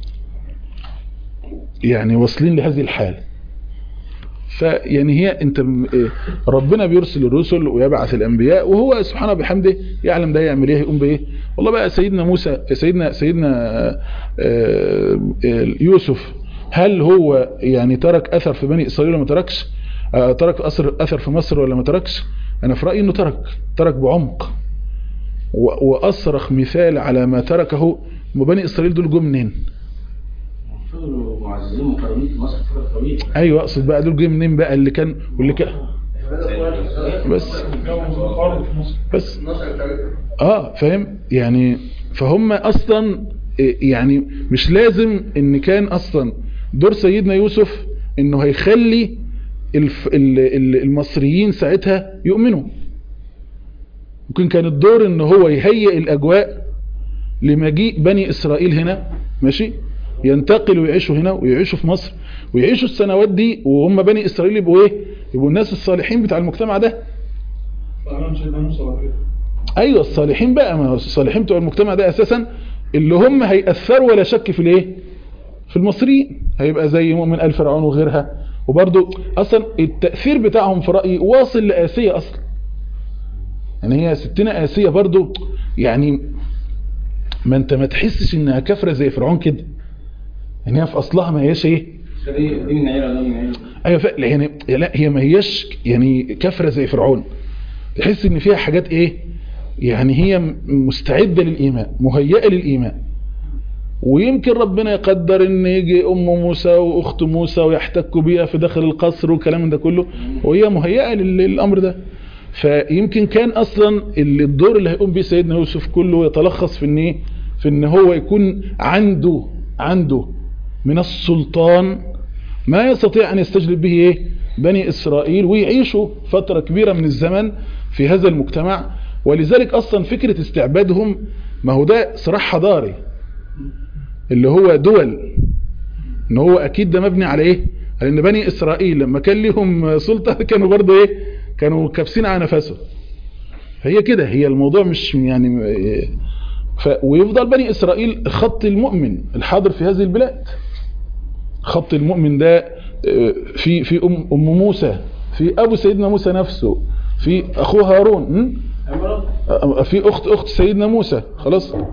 يعني واصلين لهذه الحال فيعني هي انت م- إيه، ربنا بيرسل الرسل ويبعث الانبياء وهو سبحانه بحمده يعلم ده يعمل ايه يقوم بايه والله بقى سيدنا موسى سيدنا سيدنا آه، آه، يوسف هل هو يعني ترك اثر في بني اسرائيل ولا ما تركش آه، ترك اثر اثر في مصر ولا ما تركش انا في رايي انه ترك ترك بعمق و- واصرخ مثال على ما تركه وبني اسرائيل دول جم منين فضلوا معززين مكرمين في مصر فتره طويله ايوه اقصد بقى دول جم منين بقى اللي كان واللي كان بس بس اه فاهم يعني فهم اصلا إيه، يعني مش لازم ان كان اصلا دور سيدنا يوسف انه هيخلي الف ال- ال- المصريين ساعتها يؤمنوا ممكن كان الدور ان هو يهيئ الاجواء لمجيء بني اسرائيل هنا ماشي ينتقلوا ويعيشوا هنا ويعيشوا في مصر ويعيشوا السنوات دي وهم بني اسرائيل يبقوا ايه يبقوا الناس الصالحين بتاع المجتمع ده ايوه الصالحين بقى ما هو الصالحين بتوع المجتمع ده اساسا اللي هم هيأثروا ولا شك في الايه في المصريين هيبقى زي مؤمن آل فرعون وغيرها وبرضو اصلا التأثير بتاعهم في رأيي واصل لآسية اصلا يعني هي ستنا آسية برضو يعني ما انت ما تحسش انها كفرة زي فرعون كده يعني هي في اصلها ما هياش ايه دي دي من عيله وده من عيله ايوه ف... يعني لا هي ما هياش يعني كفرة زي فرعون تحس ان فيها حاجات ايه يعني هي م- مستعدة للإيمان مهيئة للإيمان ويمكن ربنا يقدر ان يجي ام موسى واخت موسى ويحتكوا بيها في داخل القصر والكلام من ده كله وهي مهيئة لل- للامر ده فيمكن كان اصلا اللي الدور اللي هيقوم بيه سيدنا يوسف كله يتلخص في ان ايه في ان هو يكون عنده عنده من السلطان ما يستطيع ان يستجلب به ايه بني اسرائيل ويعيشوا فترة كبيرة من الزمن في هذا المجتمع ولذلك اصلا فكرة استعبادهم ما هو ده صراع حضاري اللي هو دول ان هو اكيد ده مبني على ايه على ان بني اسرائيل لما كان لهم سلطة كانوا برضو ايه كانوا كابسين على نفسهم هي كده هي الموضوع مش يعني إيه، ف ويفضل بني اسرائيل خط المؤمن الحاضر في هذه البلاد خط المؤمن ده آه، في في ام ام موسى في ابو سيدنا موسى نفسه في اخوه هارون م? عمران آه، في اخت اخت سيدنا موسى خلاص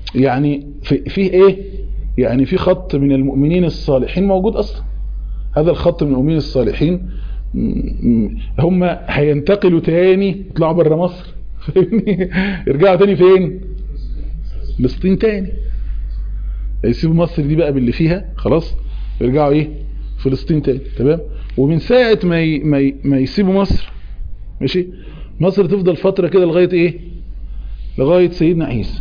يعني في فيه ايه يعني في خط من المؤمنين الصالحين موجود اصلا هذا الخط من المؤمنين الصالحين م- م- هم هينتقلوا تاني يطلعوا بره مصر فاهمني يرجعوا تاني فين فلسطين تاني يسيبوا مصر دي بقى باللي فيها خلاص يرجعوا ايه فلسطين تاني تمام ومن ساعة ما ي... ما, ي... ما يسيبوا مصر ماشي مصر تفضل فترة كده لغاية ايه لغاية سيدنا عيسى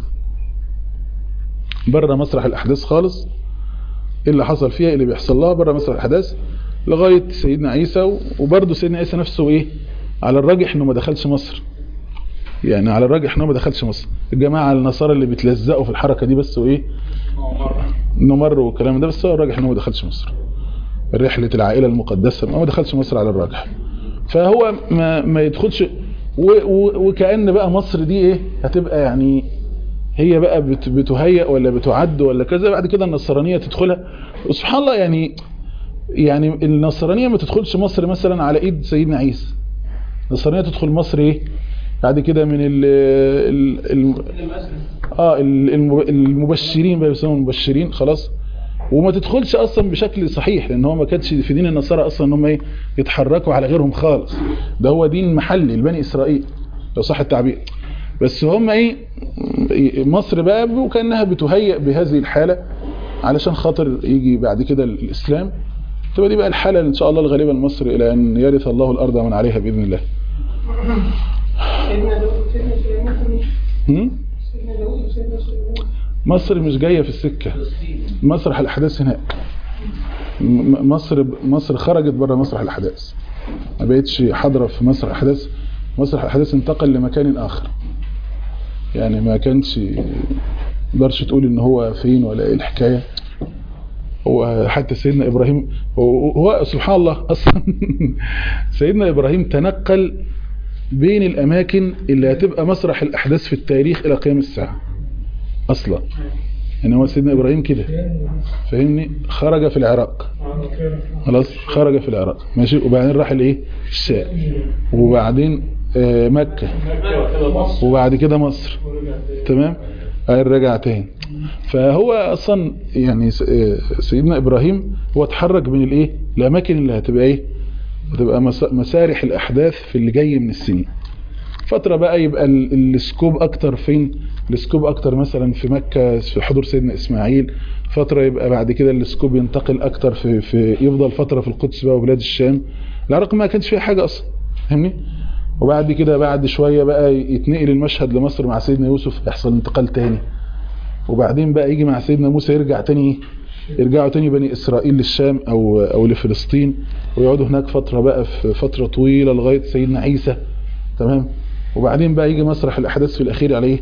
بره مسرح الاحداث خالص ايه اللي حصل فيها إيه اللي بيحصل لها بره مسرح الاحداث لغاية سيدنا عيسى و- وبرضه سيدنا عيسى نفسه ايه على الراجح انه ما دخلش مصر يعني على الراجح انه ما دخلش مصر الجماعة النصارى اللي بيتلزقوا في الحركة دي بس وايه انه مر والكلام ده بس هو الراجح انه ما دخلش مصر رحلة العائلة المقدسة ما دخلش مصر على الراجح فهو ما, ما يدخلش و و وكأن بقى مصر دي ايه هتبقى يعني هي بقى بت بتهيأ ولا بتعد ولا كذا بعد كده النصرانية تدخلها سبحان الله يعني يعني النصرانية ما تدخلش مصر مثلا على ايد سيدنا عيسى النصرانية تدخل مصر ايه بعد كده من ال ال ال اه ال- الم- المبشرين بقى بيسموا المبشرين خلاص وما تدخلش اصلا بشكل صحيح لان هو ما كانش في دين النصارى اصلا ان هم ايه يتحركوا على غيرهم خالص ده هو دين محلي لبني اسرائيل لو صح التعبير بس هم ايه مصر بقى وكانها بتهيئ بهذه الحاله علشان خاطر يجي بعد كده الاسلام تبقى دي بقى الحاله ان شاء الله الغالبه لمصر الى ان يرث الله الارض ومن عليها باذن الله سيدنا داود سيدنا سليمان كان هم؟ سيدنا داود وسيدنا سليمان مصر مش جايه في السكه مسرح الاحداث هناك م- مصر مصر خرجت بره مسرح الاحداث ما بقتش حاضره في مسرح الاحداث مسرح الاحداث انتقل لمكان اخر يعني ما كانش مقدرش تقول ان هو فين ولا ايه الحكايه هو حتى سيدنا ابراهيم هو, هو سبحان الله اصلا سيدنا ابراهيم تنقل بين الاماكن اللي هتبقى مسرح الاحداث في التاريخ الى قيام الساعه اصلا يعني هو سيدنا ابراهيم كده فاهمني خرج في العراق خلاص خرج في العراق ماشي وبعدين راح الايه الشام وبعدين آه، مكة وبعد كده مصر تمام قال رجع تاني فهو اصلا يعني س- آه، سيدنا ابراهيم هو اتحرك بين الايه الاماكن اللي هتبقى ايه هتبقى مس- مسارح الاحداث في اللي جاي من السنين فترة بقى يبقى ال- السكوب اكتر فين السكوب اكتر مثلا في مكة في حضور سيدنا اسماعيل فترة يبقى بعد كده السكوب ينتقل اكتر في, في يفضل فترة في القدس بقى وبلاد الشام العراق ما كانش فيها حاجة اصلا فاهمني وبعد كده بعد شوية بقى يتنقل المشهد لمصر مع سيدنا يوسف يحصل انتقال تاني وبعدين بقى يجي مع سيدنا موسى يرجع تاني يرجعوا تاني بني اسرائيل للشام او او لفلسطين ويقعدوا هناك فترة بقى في فترة طويلة لغاية سيدنا عيسى تمام وبعدين بقى يجي مسرح الاحداث في الاخير عليه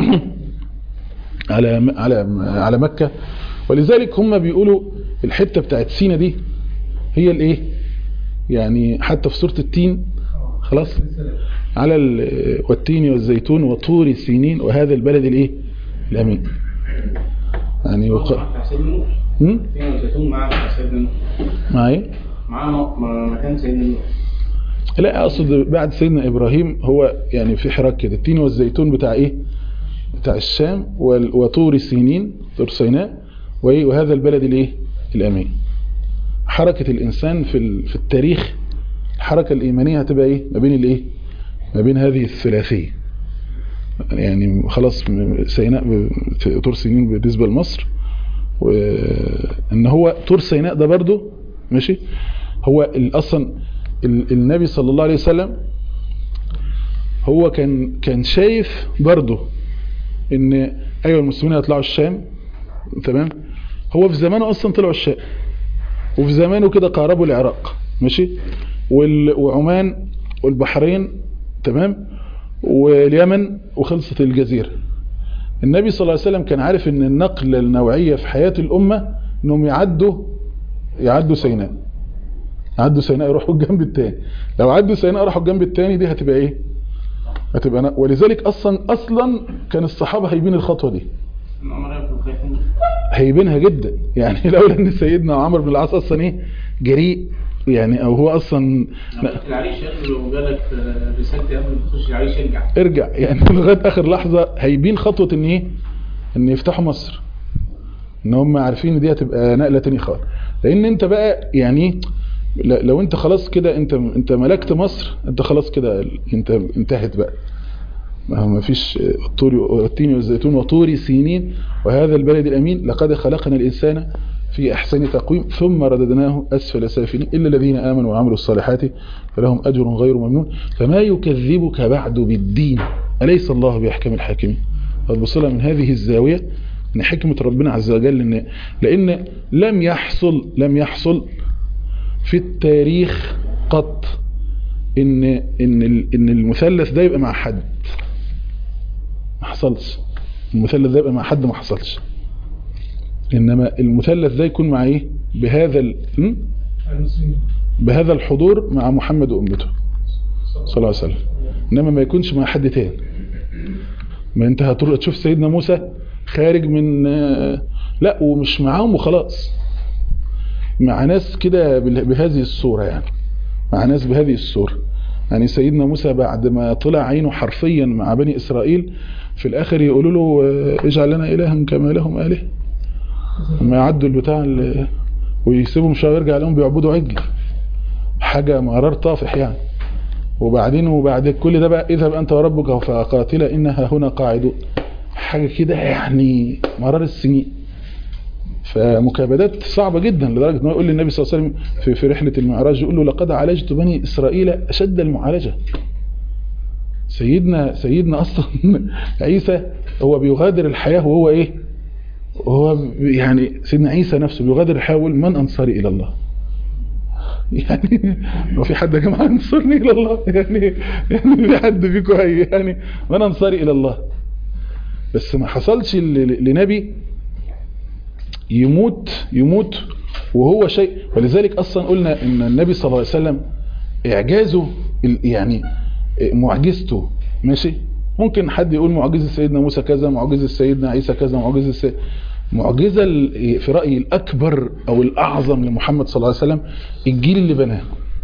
على على على مكة ولذلك هم بيقولوا الحتة بتاعت سينا دي هي الايه يعني حتى في سورة التين خلاص على ال- والتين والزيتون وطور سينين وهذا البلد الايه الامين يعني وق... بتاع سيدنا نوح هم؟ فين الزيتون معاه بتاع سيدنا نوح معايا معاه م- م- مكان سيدنا نوح لا اقصد بعد سيدنا ابراهيم هو يعني في حراك كده التين والزيتون بتاع ايه بتاع الشام وال- وطور سينين طور سيناء وإيه؟ وهذا البلد الايه الامين حركة الانسان في ال- في التاريخ الحركة الايمانية هتبقى ايه ما بين الايه ما بين هذه الثلاثية يعني خلاص م- سيناء ب- في طور سينين بالنسبة لمصر وان هو طور سيناء ده برضو ماشي هو ال- اصلا ال- النبي صلى الله عليه وسلم هو كان كان شايف برضه ان ايوه المسلمين هيطلعوا الشام تمام هو في زمانه اصلا طلعوا الشام وفي زمانه كده قاربوا العراق ماشي وال- وعمان والبحرين تمام واليمن وخلصت الجزيرة النبي صلى الله عليه وسلم كان عارف ان النقلة النوعية في حياة الامة انهم يعدوا يعدوا سيناء عدوا سيناء يروحوا الجنب التاني لو عدوا سيناء راحوا الجنب التاني دي هتبقى ايه هتبقى نا- ولذلك اصلا اصلا كان الصحابة هيبين الخطوة دي ان عمر يكون خايفين هيبينها جدا يعني لولا ان سيدنا عمرو بن العاص اصلا ايه جريء يعني او هو اصلا لما كنت العريش ياخد لو جالك رسالتي قبل ما تخش العريش ارجع ارجع يعني لغايه اخر لحظه هيبين خطوه ان ايه ان يفتحوا مصر ان هم عارفين ان دي هتبقى نقله تاني خالص لان انت بقى يعني ل- لو انت خلاص كده انت انت ملكت مصر انت خلاص كده انت انتهت بقى ما هو ما فيش الطور والتين والزيتون وطور سينين وهذا البلد الامين لقد خلقنا الانسان في احسن تقويم ثم رددناه اسفل سافلين الا الذين امنوا وعملوا الصالحات فلهم اجر غير ممنون فما يكذبك بعد بالدين اليس الله باحكم الحاكمين فالبصلة من هذه الزاويه ان حكمه ربنا عز وجل ان لان لم يحصل لم يحصل في التاريخ قط ان ان ال- ان المثلث ده يبقى مع حد ما حصلش المثلث ده يبقى مع حد ما حصلش انما المثلث ده يكون مع ايه بهذا ال... م? المسلمين بهذا الحضور مع محمد وامته صلى الله عليه وسلم انما ما يكونش مع حد تاني ما انت هتروح تشوف سيدنا موسى خارج من آه، لا ومش معاهم وخلاص مع ناس كده بال- بهذه الصورة يعني مع ناس بهذه الصورة يعني سيدنا موسى بعد ما طلع عينه حرفيا مع بني إسرائيل في الآخر يقولوا له آه، اجعل لنا إلها كما لهم آله لما يعدوا البتاع ال- ويسيبهم شوية ويرجع لهم بيعبدوا عجل حاجة مرار طافح يعني وبعدين وبعد كل ده بقى اذهب أنت وربك فقاتل إنها هنا قاعدون حاجة كده يعني مرار السنين فمكابدات صعبة جدا لدرجة انه يقول للنبي صلى الله عليه وسلم في, في رحلة المعراج يقول له لقد عالجت بني إسرائيل أشد المعالجة سيدنا سيدنا أصلا عيسى هو بيغادر الحياة وهو إيه وهو يعني سيدنا عيسى نفسه بيغادر الحياة ويقول من أنصاري إلى الله يعني لو في حد يا جماعة انصرني إلى الله يعني يعني في حد فيكم هي يعني من أنصاري إلى الله بس ما حصلش ل- ل- لنبي يموت يموت وهو شيء ولذلك أصلا قلنا إن النبي صلى الله عليه وسلم إعجازه ال- يعني معجزته ماشي ممكن حد يقول معجزة سيدنا موسى كذا معجزة سيدنا عيسى كذا معجزة سي... معجزة ال- في رأيي الأكبر أو الأعظم لمحمد صلى الله عليه وسلم الجيل اللي بناه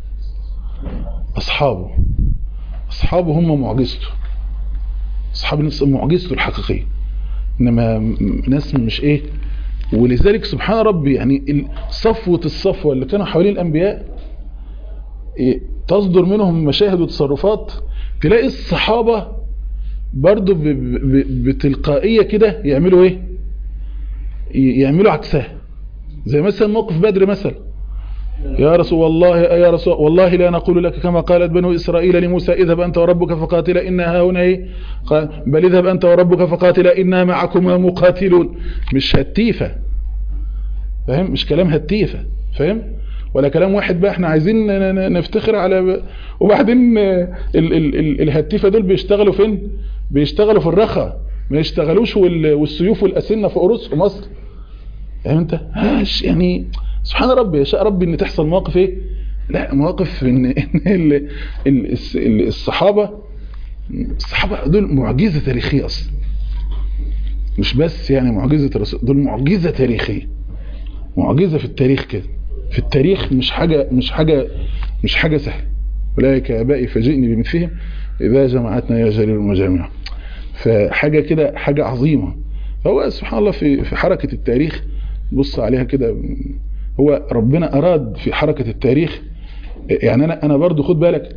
أصحابه أصحابه هم معجزته أصحاب الناس معجزته الحقيقية إنما م- ناس مش إيه ولذلك سبحان ربي يعني ال- صفوة الصفوة اللي كانوا حوالين الأنبياء إيه، تصدر منهم مشاهد وتصرفات تلاقي الصحابة برضو ب- ب- بتلقائية كده يعملوا ايه ي- يعملوا عكسها زي مثلا موقف بدر مثلا يا رسول الله يا رسول والله لا نقول لك كما قالت بنو إسرائيل لموسى اذهب أنت وربك فقاتلا إنها هنا إيه قال بل اذهب أنت وربك فقاتلا إنا معكما مقاتلون مش هتيفة فاهم مش كلام هتيفة فاهم ولا كلام واحد بقى احنا عايزين ن- ن- نفتخر على وبعدين ال ال ال الهتيفة دول بيشتغلوا فين بيشتغلوا في الرخا ما يشتغلوش وال- والسيوف والأسنة في أروس في مصر فاهم انت هاش يعني سبحان ربي يشاء ربي ان تحصل مواقف ايه لا مواقف ان ان ال- ال- الس- ال- الصحابة الصحابة دول معجزة تاريخية اصلا مش بس يعني معجزة الرسول دول معجزة تاريخية معجزة في التاريخ كده في التاريخ مش حاجة مش حاجة مش حاجة سهلة أولئك آبائي فجئني بمثلهم إذا جمعتنا يا جليل المجامع فحاجة كده حاجة عظيمة فهو سبحان الله في في حركة التاريخ بص عليها كده هو ربنا أراد في حركة التاريخ يعني أنا أنا برضو خد بالك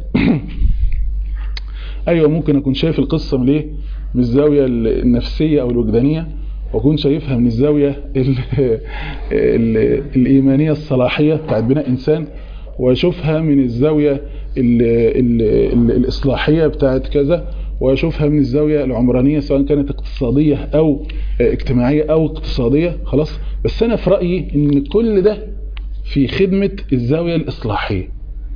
أيوة ممكن أكون شايف القصة من إيه من الزاوية النفسية أو الوجدانية وأكون شايفها من الزاوية ال ال الإيمانية الصلاحية بتاعت بناء إنسان وأشوفها من الزاوية ال ال ال الإصلاحية بتاعت كذا وأشوفها من الزاوية العمرانية سواء كانت اقتصادية أو اجتماعية أو اقتصادية خلاص بس أنا في رأيي إن كل ده في خدمة الزاوية الإصلاحية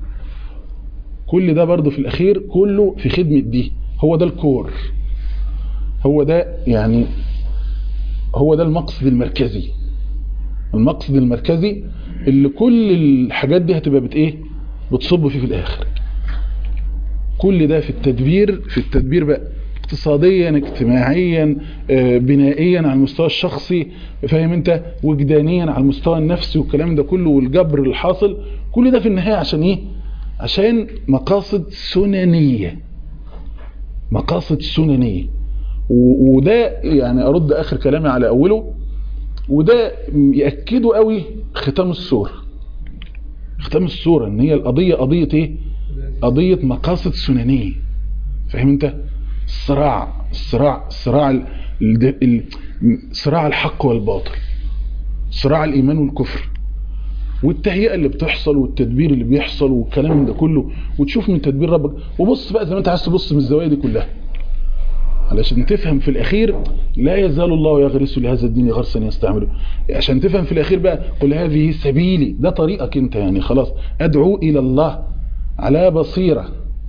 كل ده برضو في الأخير كله في خدمة دي هو ده الكور هو ده يعني هو ده المقصد المركزي المقصد المركزي اللي كل الحاجات دي هتبقى بت ايه بتصب فيه في الاخر كل ده في التدبير في التدبير بقى اقتصاديا اجتماعيا آه، بنائيا على المستوى الشخصي فاهم انت وجدانيا على المستوى النفسي والكلام ده كله والجبر الحاصل كل ده في النهاية عشان ايه عشان مقاصد سننية مقاصد سننية و- وده يعني ارد اخر كلامي على اوله وده ياكدوا قوي ختام السوره ختام السوره ان هي القضيه قضيه ايه قضيه مقاصد سننيه فاهم انت الصراع الصراع الصراع ال- ال- ال- صراع الحق والباطل صراع الايمان والكفر والتهيئه اللي بتحصل والتدبير اللي بيحصل والكلام من ده كله وتشوف من تدبير ربك وبص بقى زي ما انت عايز تبص من الزوايا دي كلها علشان تفهم في الاخير لا يزال الله يغرس لهذا الدين غرسا يستعمله عشان تفهم في الاخير بقى قل هذه سبيلي ده طريقك انت يعني خلاص ادعو الى الله على بصيره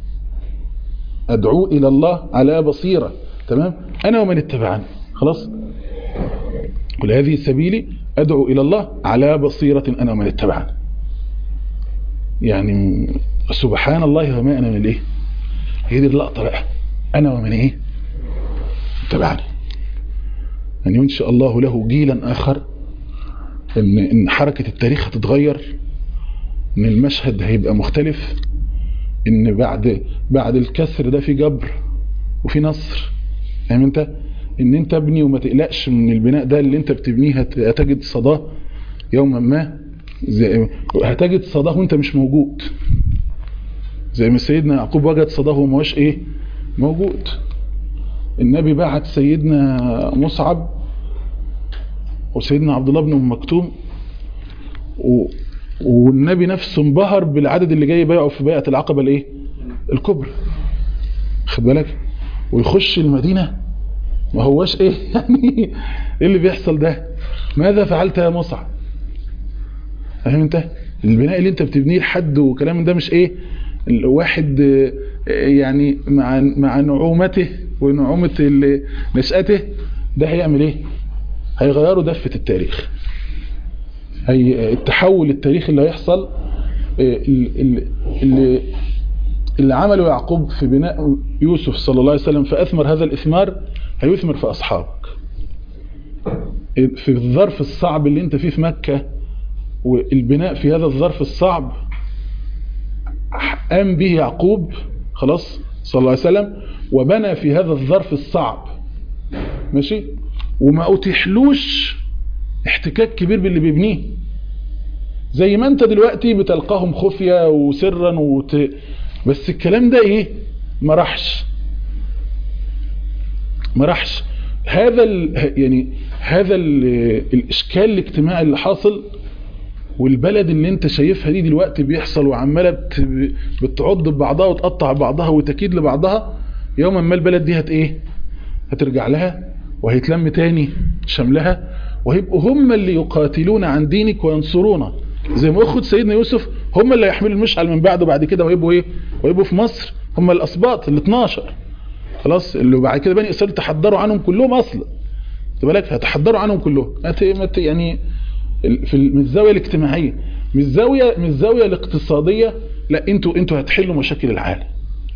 ادعو الى الله على بصيره تمام انا ومن اتبعني خلاص قل هذه سبيلي ادعو الى الله على بصيره انا ومن اتبعني يعني سبحان الله وما انا من الايه هي دي اللقطه بقى انا ومن ايه اتبعني يعني ينشأ الله له جيلا اخر ان ان حركه التاريخ هتتغير ان المشهد هيبقى مختلف ان بعد بعد الكسر ده في جبر وفي نصر فاهم انت ان انت ابني وما تقلقش من البناء ده اللي انت بتبنيه هت- هتجد صداه يوما ما زي هتجد صداه وانت مش موجود زي ما سيدنا يعقوب وجد صداه وما هوش ايه موجود النبي بعت سيدنا مصعب وسيدنا عبد الله بن ام مكتوم و والنبي نفسه انبهر بالعدد اللي جاي يبايعوا في بيعه العقبه الايه الكبرى خد بالك ويخش المدينه ما هوش ايه يعني ايه اللي بيحصل ده ماذا فعلت يا مصعب فاهم انت البناء اللي انت بتبنيه لحد وكلام من ده مش ايه الواحد آه، يعني مع مع نعومته ونعومه ال- نشأته ده هيعمل ايه هيغيروا دفة التاريخ هي التحول التاريخي اللي هيحصل آه، ال- ال- اللي اللي عمله يعقوب في بناء يوسف صلى الله عليه وسلم فأثمر هذا الإثمار هيثمر في أصحابك في الظرف الصعب اللي انت فيه في مكة والبناء في هذا الظرف الصعب قام به يعقوب خلاص صلى الله عليه وسلم وبنى في هذا الظرف الصعب ماشي وما أتيحلوش احتكاك كبير باللي بيبنيه زي ما انت دلوقتي بتلقاهم خفية وسرا وت... بس الكلام ده ايه ما راحش ما راحش هذا ال... يعني هذا ال... الاشكال الاجتماعي اللي حاصل والبلد اللي انت شايفها دي دلوقتي بيحصل وعماله بت... بتعض ببعضها وتقطع بعضها وتكيد لبعضها يوما ما البلد دي هت ايه هترجع لها وهيتلم تاني شملها وهيبقوا هم اللي يقاتلون عن دينك وينصرونه زي ما اخد سيدنا يوسف هم اللي هيحملوا المشعل من بعده بعد كده ويبقوا ايه ويبقوا في مصر هم الاسباط ال 12 خلاص اللي بعد كده بني اسرائيل تحضروا عنهم كلهم اصلا خد بالك هتحضروا عنهم كلهم هت- مت- يعني ال- في ال- من الزاويه الاجتماعيه من الزاويه من الزاويه الاقتصاديه لا انتوا انتوا هتحلوا مشاكل العالم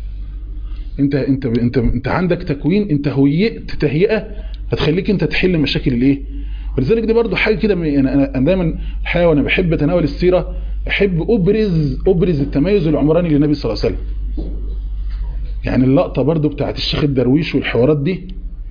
انت انت انت انت عندك تكوين انت هيئت تهيئه هتخليك انت تحل مشاكل الايه ولذلك دي برضو حاجه كده من- انا انا أنا دايما الحقيقه وانا بحب اتناول السيره احب ابرز ابرز التميز العمراني للنبي صلى الله عليه وسلم يعني اللقطه برضو بتاعت الشيخ الدرويش والحوارات دي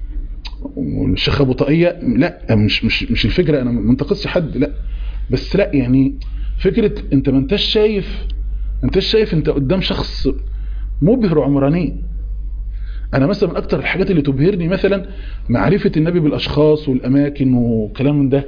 والشيخ ابو طاقيه لا مش مش مش الفكره انا ما انتقدش حد لا بس لا يعني فكره انت ما انتش شايف ما انتش شايف انت قدام شخص مبهر عمرانيا انا مثلا من اكتر الحاجات اللي تبهرني مثلا معرفة النبي بالاشخاص والاماكن وكلام من ده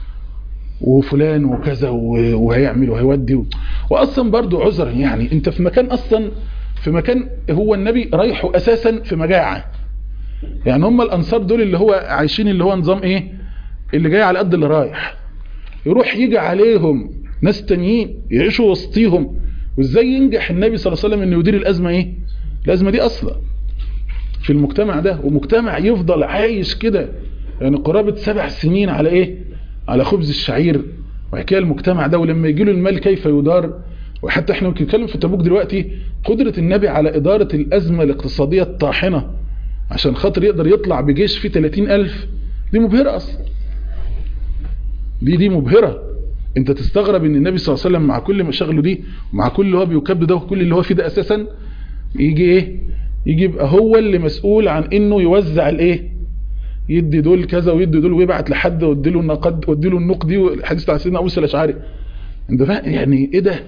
وفلان وكذا و- وهيعمل وهيودي و... واصلا برضو عذرا يعني انت في مكان اصلا في مكان هو النبي رايحه اساسا في مجاعة يعني هم الانصار دول اللي هو عايشين اللي هو نظام ايه اللي جاي على قد اللي رايح يروح يجي عليهم ناس تانيين يعيشوا وسطيهم وازاي ينجح النبي صلى الله عليه وسلم انه يدير الازمه ايه الازمه دي اصلا في المجتمع ده ومجتمع يفضل عايش كده يعني قرابة سبع سنين على ايه على خبز الشعير وحكاية المجتمع ده ولما يجي له المال كيف يدار وحتى احنا ممكن نتكلم في تبوك دلوقتي قدرة النبي على إدارة الأزمة الاقتصادية الطاحنة عشان خاطر يقدر يطلع بجيش فيه 30 ألف دي مبهرة أصلا دي دي مبهرة انت تستغرب ان النبي صلى الله عليه وسلم مع كل مشاغله دي ومع كل اللي هو بيكبد ده وكل اللي هو فيه ده اساسا يجي ايه يجي يبقى هو اللي مسؤول عن انه يوزع الايه يدي دول كذا ويدي دول ويبعت لحد ويدي له النقد ويدي له النقد دي والحديث بتاع سيدنا ابو موسى الاشعري انت فاهم يعني ايه ده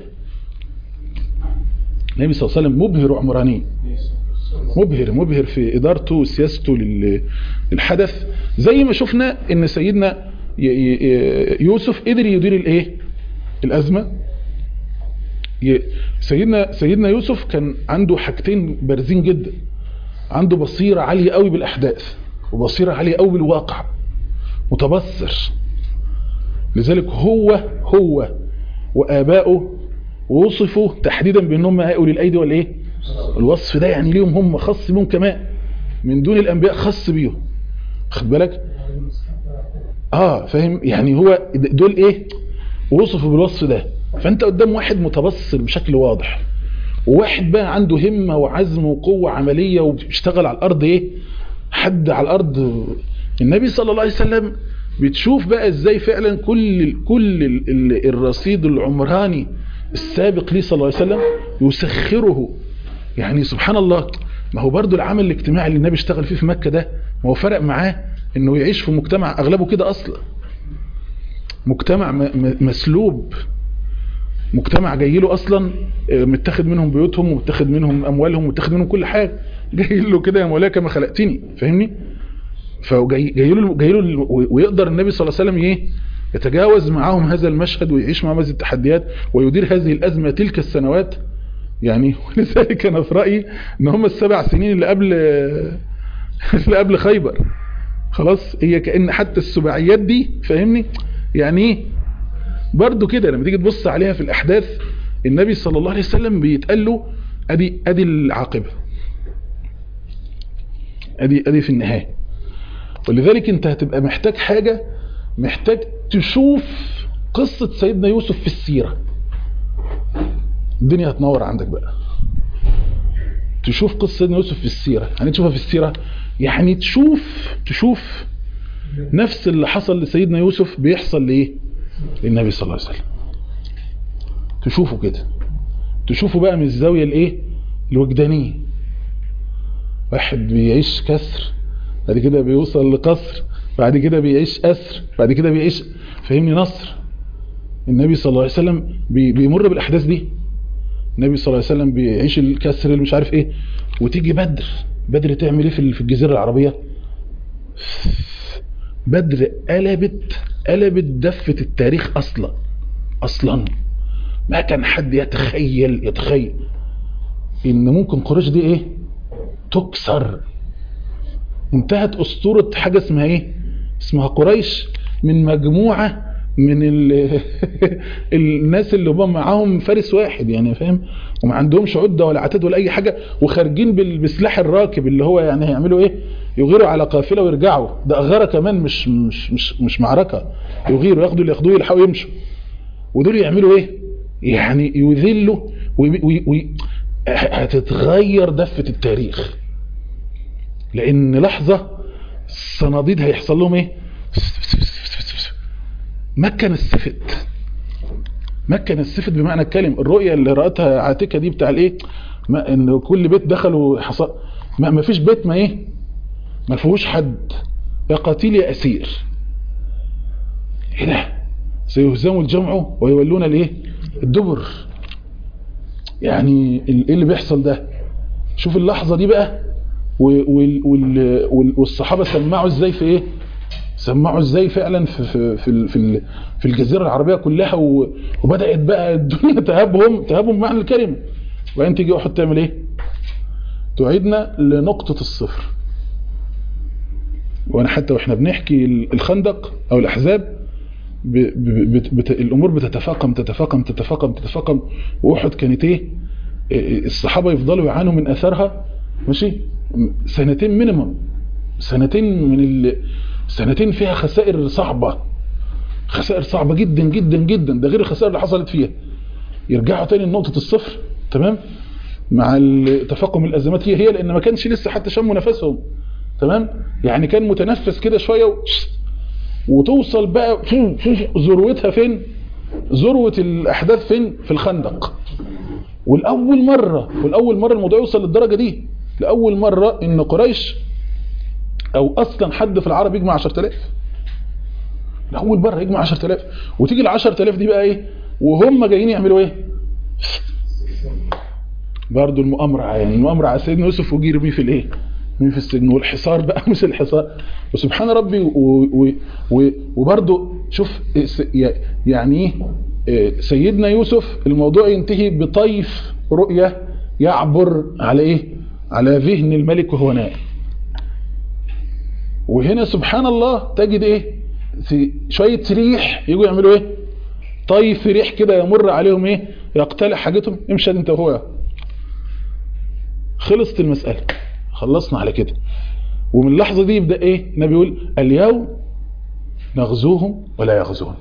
النبي صلى الله عليه وسلم مبهر عمراني مبهر مبهر في ادارته وسياسته لل- للحدث زي ما شفنا ان سيدنا ي- ي- يوسف قدر يدير الايه الازمه ي- سيدنا سيدنا يوسف كان عنده حاجتين بارزين جدا عنده بصيره عاليه قوي بالاحداث وبصيره عاليه قوي بالواقع متبصر لذلك هو هو وآباؤه وصفوا تحديدا بأنهم هؤلاء الأيدي والإيه الوصف ده يعني ليهم هم خاص بهم كمان من دون الأنبياء خاص بيهم خد بالك اه فاهم يعني هو دول ايه وصفوا بالوصف ده فانت قدام واحد متبصر بشكل واضح وواحد بقى عنده همة وعزم وقوة عملية وبيشتغل على الأرض ايه حد على الأرض النبي صلى الله عليه وسلم بتشوف بقى ازاي فعلا كل كل ال- ال- الرصيد العمراني السابق ليه صلى الله عليه وسلم يسخره يعني سبحان الله ما هو برضو العمل الاجتماعي اللي النبي اشتغل فيه في مكة ده ما هو فرق معاه انه يعيش في مجتمع اغلبه كده اصلا مجتمع م- م- مسلوب مجتمع جاي له اصلا آه، متاخد منهم بيوتهم ومتاخد منهم اموالهم ومتاخد منهم كل حاجه جاي له كده يا مولاي كما خلقتني فاهمني فجاي جاي له جاي له ويقدر النبي صلى الله عليه وسلم ايه يتجاوز معاهم هذا المشهد ويعيش معاهم هذه التحديات ويدير هذه الازمه تلك السنوات يعني ولذلك انا في رايي ان هم السبع سنين اللي قبل اللي قبل خيبر خلاص هي كأن حتى السباعيات دي فاهمني يعني ايه برضو كده لما تيجي تبص عليها في الأحداث النبي صلى الله عليه وسلم بيتقال له أدي, أدي العاقبة أدي, أدي في النهاية ولذلك انت هتبقى محتاج حاجة محتاج تشوف قصة سيدنا يوسف في السيرة الدنيا هتنور عندك بقى تشوف قصة سيدنا يوسف في السيرة يعني تشوفها في السيرة يعني تشوف تشوف نفس اللي حصل لسيدنا يوسف بيحصل لإيه للنبي صلى الله عليه وسلم تشوفه كده تشوفه بقى من الزاوية الايه الوجدانية واحد بيعيش كسر بعد كده بيوصل لقصر بعد كده بيعيش أسر بعد كده بيعيش فهمني نصر النبي صلى الله عليه وسلم بي بيمر بالأحداث دي النبي صلى الله عليه وسلم بيعيش الكسر اللي مش عارف ايه وتيجي بدر بدر تعمل ايه في في الجزيرة العربية بدر قلبت قلبت دفة التاريخ اصلا اصلا ما كان حد يتخيل يتخيل ان ممكن قريش دي ايه تكسر انتهت اسطورة حاجة اسمها ايه اسمها قريش من مجموعة من ال... الناس اللي هم معاهم فارس واحد يعني فاهم وما عندهمش عدة ولا عتاد ولا اي حاجة وخارجين بال- بسلاح الراكب اللي هو يعني هيعملوا ايه يغيروا على قافلة ويرجعوا ده أغارة كمان مش مش مش مش معركة يغيروا ياخدوا اللي ياخدوه يلحقوا يمشوا ودول يعملوا ايه يعني يذلوا وي... وي... وي... هتتغير دفة التاريخ لان لحظة الصناديد هيحصل لهم ايه مكة نسفت مكة نسفت بمعنى الكلم الرؤية اللي رأتها عاتكة دي بتاع الايه ما ان كل بيت دخلوا حصل ما ما فيش بيت ما ايه ما فيهوش حد يا قتيل يا اسير ايه ده سيهزموا الجمع ويولون الايه الدبر يعني ال- ايه اللي بيحصل ده شوف اللحظة دي بقى و- وال- وال- وال- والصحابة سمعوا ازاي في ايه سمعوا ازاي فعلا في في في ال- في, ال- في الجزيرة العربية كلها و- وبدأت بقى الدنيا تهابهم تهابهم معنى الكلمة وبعدين تيجي احد تعمل ايه تعيدنا لنقطة الصفر وانا حتى واحنا بنحكي ال- الخندق او الاحزاب ب ب بت بت الامور بتتفاقم تتفاقم تتفاقم تتفاقم واحد كانت ايه إيه، الصحابة يفضلوا يعانوا من اثارها ماشي م- سنتين مينيمم سنتين من ال... سنتين فيها خسائر صعبة خسائر صعبة جدا جدا جدا ده غير الخسائر اللي حصلت فيها يرجعوا تاني لنقطة الصفر تمام مع ال- تفاقم الازمات هي هي لان ما كانش لسه حتى شموا نفسهم تمام يعني كان متنفس كده شوية و... وتوصل بقى في في ذروتها فين ذروة الاحداث فين في الخندق والاول مرة والاول مرة الموضوع يوصل للدرجة دي لاول مرة ان قريش او اصلا حد في العرب يجمع 10000 اول مره يجمع 10000 وتيجي ال 10000 دي بقى ايه وهم جايين يعملوا ايه برضه المؤامره يعني المؤامره على سيدنا يوسف وجي يرميه في الايه مين في السجن والحصار بقى مش الحصار وسبحان ربي وبرضه شوف يعني ايه سيدنا يوسف الموضوع ينتهي بطيف رؤية يعبر على ايه على ذهن الملك وهو نائم وهنا سبحان الله تجد ايه شوية ريح يجوا يعملوا ايه طيف ريح كده يمر عليهم ايه يقتلع حاجتهم امشي انت وهو خلصت المسألة خلصنا على كده ومن اللحظة دي يبدأ ايه النبي يقول اليوم نغزوهم ولا يغزون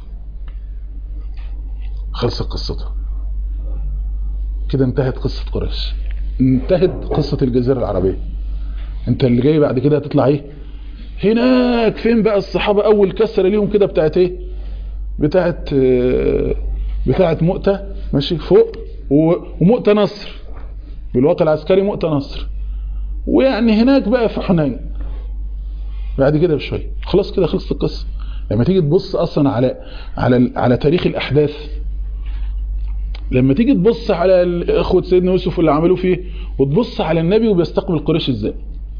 خلصت قصته كده انتهت قصة قريش انتهت قصة الجزيرة العربية انت اللي جاي بعد كده هتطلع ايه هناك فين بقى الصحابة اول كسر ليهم كده بتاعت ايه بتاعت بتاعت مؤتة ماشي فوق ومؤتة نصر بالواقع العسكري مؤتة نصر ويعني هناك بقى في حنين بعد كده بشوية خلاص كده خلصت القصة لما تيجي تبص اصلا على على على تاريخ الاحداث لما تيجي تبص على اخوة سيدنا يوسف اللي عملوه فيه وتبص على النبي وبيستقبل قريش ازاي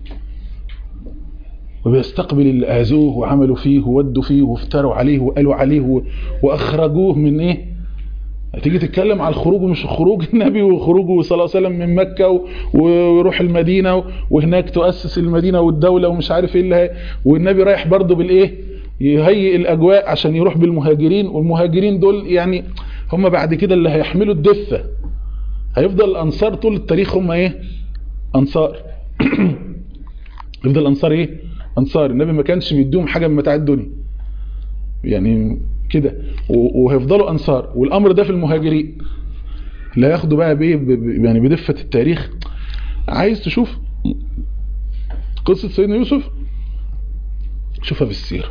وبيستقبل اللي اذوه وعملوا فيه وودوا فيه وافتروا عليه وقالوا عليه واخرجوه من ايه تيجي تتكلم على الخروج ومش خروج النبي وخروجه صلى الله عليه وسلم من مكة ويروح المدينة وهناك تؤسس المدينة والدولة ومش عارف ايه اللي والنبي رايح برضه بالايه يهيئ الاجواء عشان يروح بالمهاجرين والمهاجرين دول يعني هم بعد كده اللي هيحملوا الدفة هيفضل الانصار طول التاريخ هم ايه انصار يفضل الانصار ايه انصار النبي ما كانش بيديهم حاجة من متاع الدنيا يعني كده وهيفضلوا انصار والامر ده في المهاجرين لا ياخدوا بقى بايه يعني بدفة التاريخ عايز تشوف قصة سيدنا يوسف شوفها في السيرة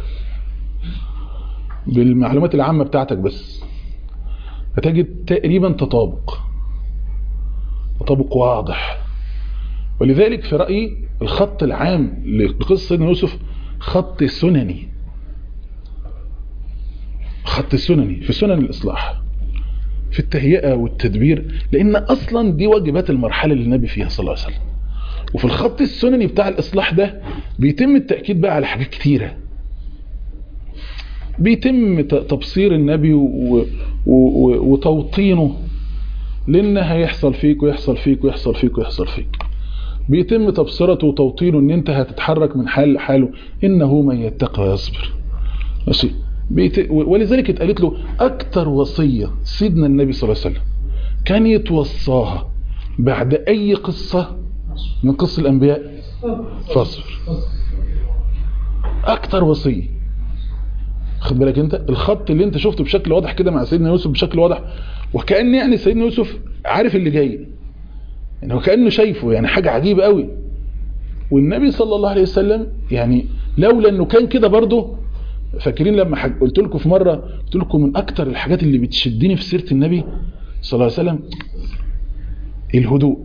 بالمعلومات العامة بتاعتك بس هتجد تقريبا تطابق تطابق واضح ولذلك في رأيي الخط العام لقصة سيدنا يوسف خط سنني خط السنني في سنن الإصلاح في التهيئة والتدبير لأن أصلا دي واجبات المرحلة اللي النبي فيها صلى الله عليه وسلم وفي الخط السنني بتاع الإصلاح ده بيتم التأكيد بقى على حاجات كتيرة بيتم تبصير النبي وتوطينه لأن هيحصل فيك ويحصل فيك ويحصل فيك ويحصل فيك بيتم تبصرته وتوطينه ان انت هتتحرك من حال لحاله انه من يتقى ويصبر ماشي بيت... ولذلك اتقالت له اكتر وصية سيدنا النبي صلى الله عليه وسلم كان يتوصاها بعد اي قصة من قصة الانبياء فاصبر اكتر وصية خد بالك انت الخط اللي انت شفته بشكل واضح كده مع سيدنا يوسف بشكل واضح وكأن يعني سيدنا يوسف عارف اللي جاي يعني وكأنه شايفه يعني حاجة عجيبة قوي والنبي صلى الله عليه وسلم يعني لولا انه كان كده برضه فاكرين لما حج... قلت لكم في مرة قلت لكم من اكتر الحاجات اللي بتشدني في سيرة النبي صلى الله عليه وسلم الهدوء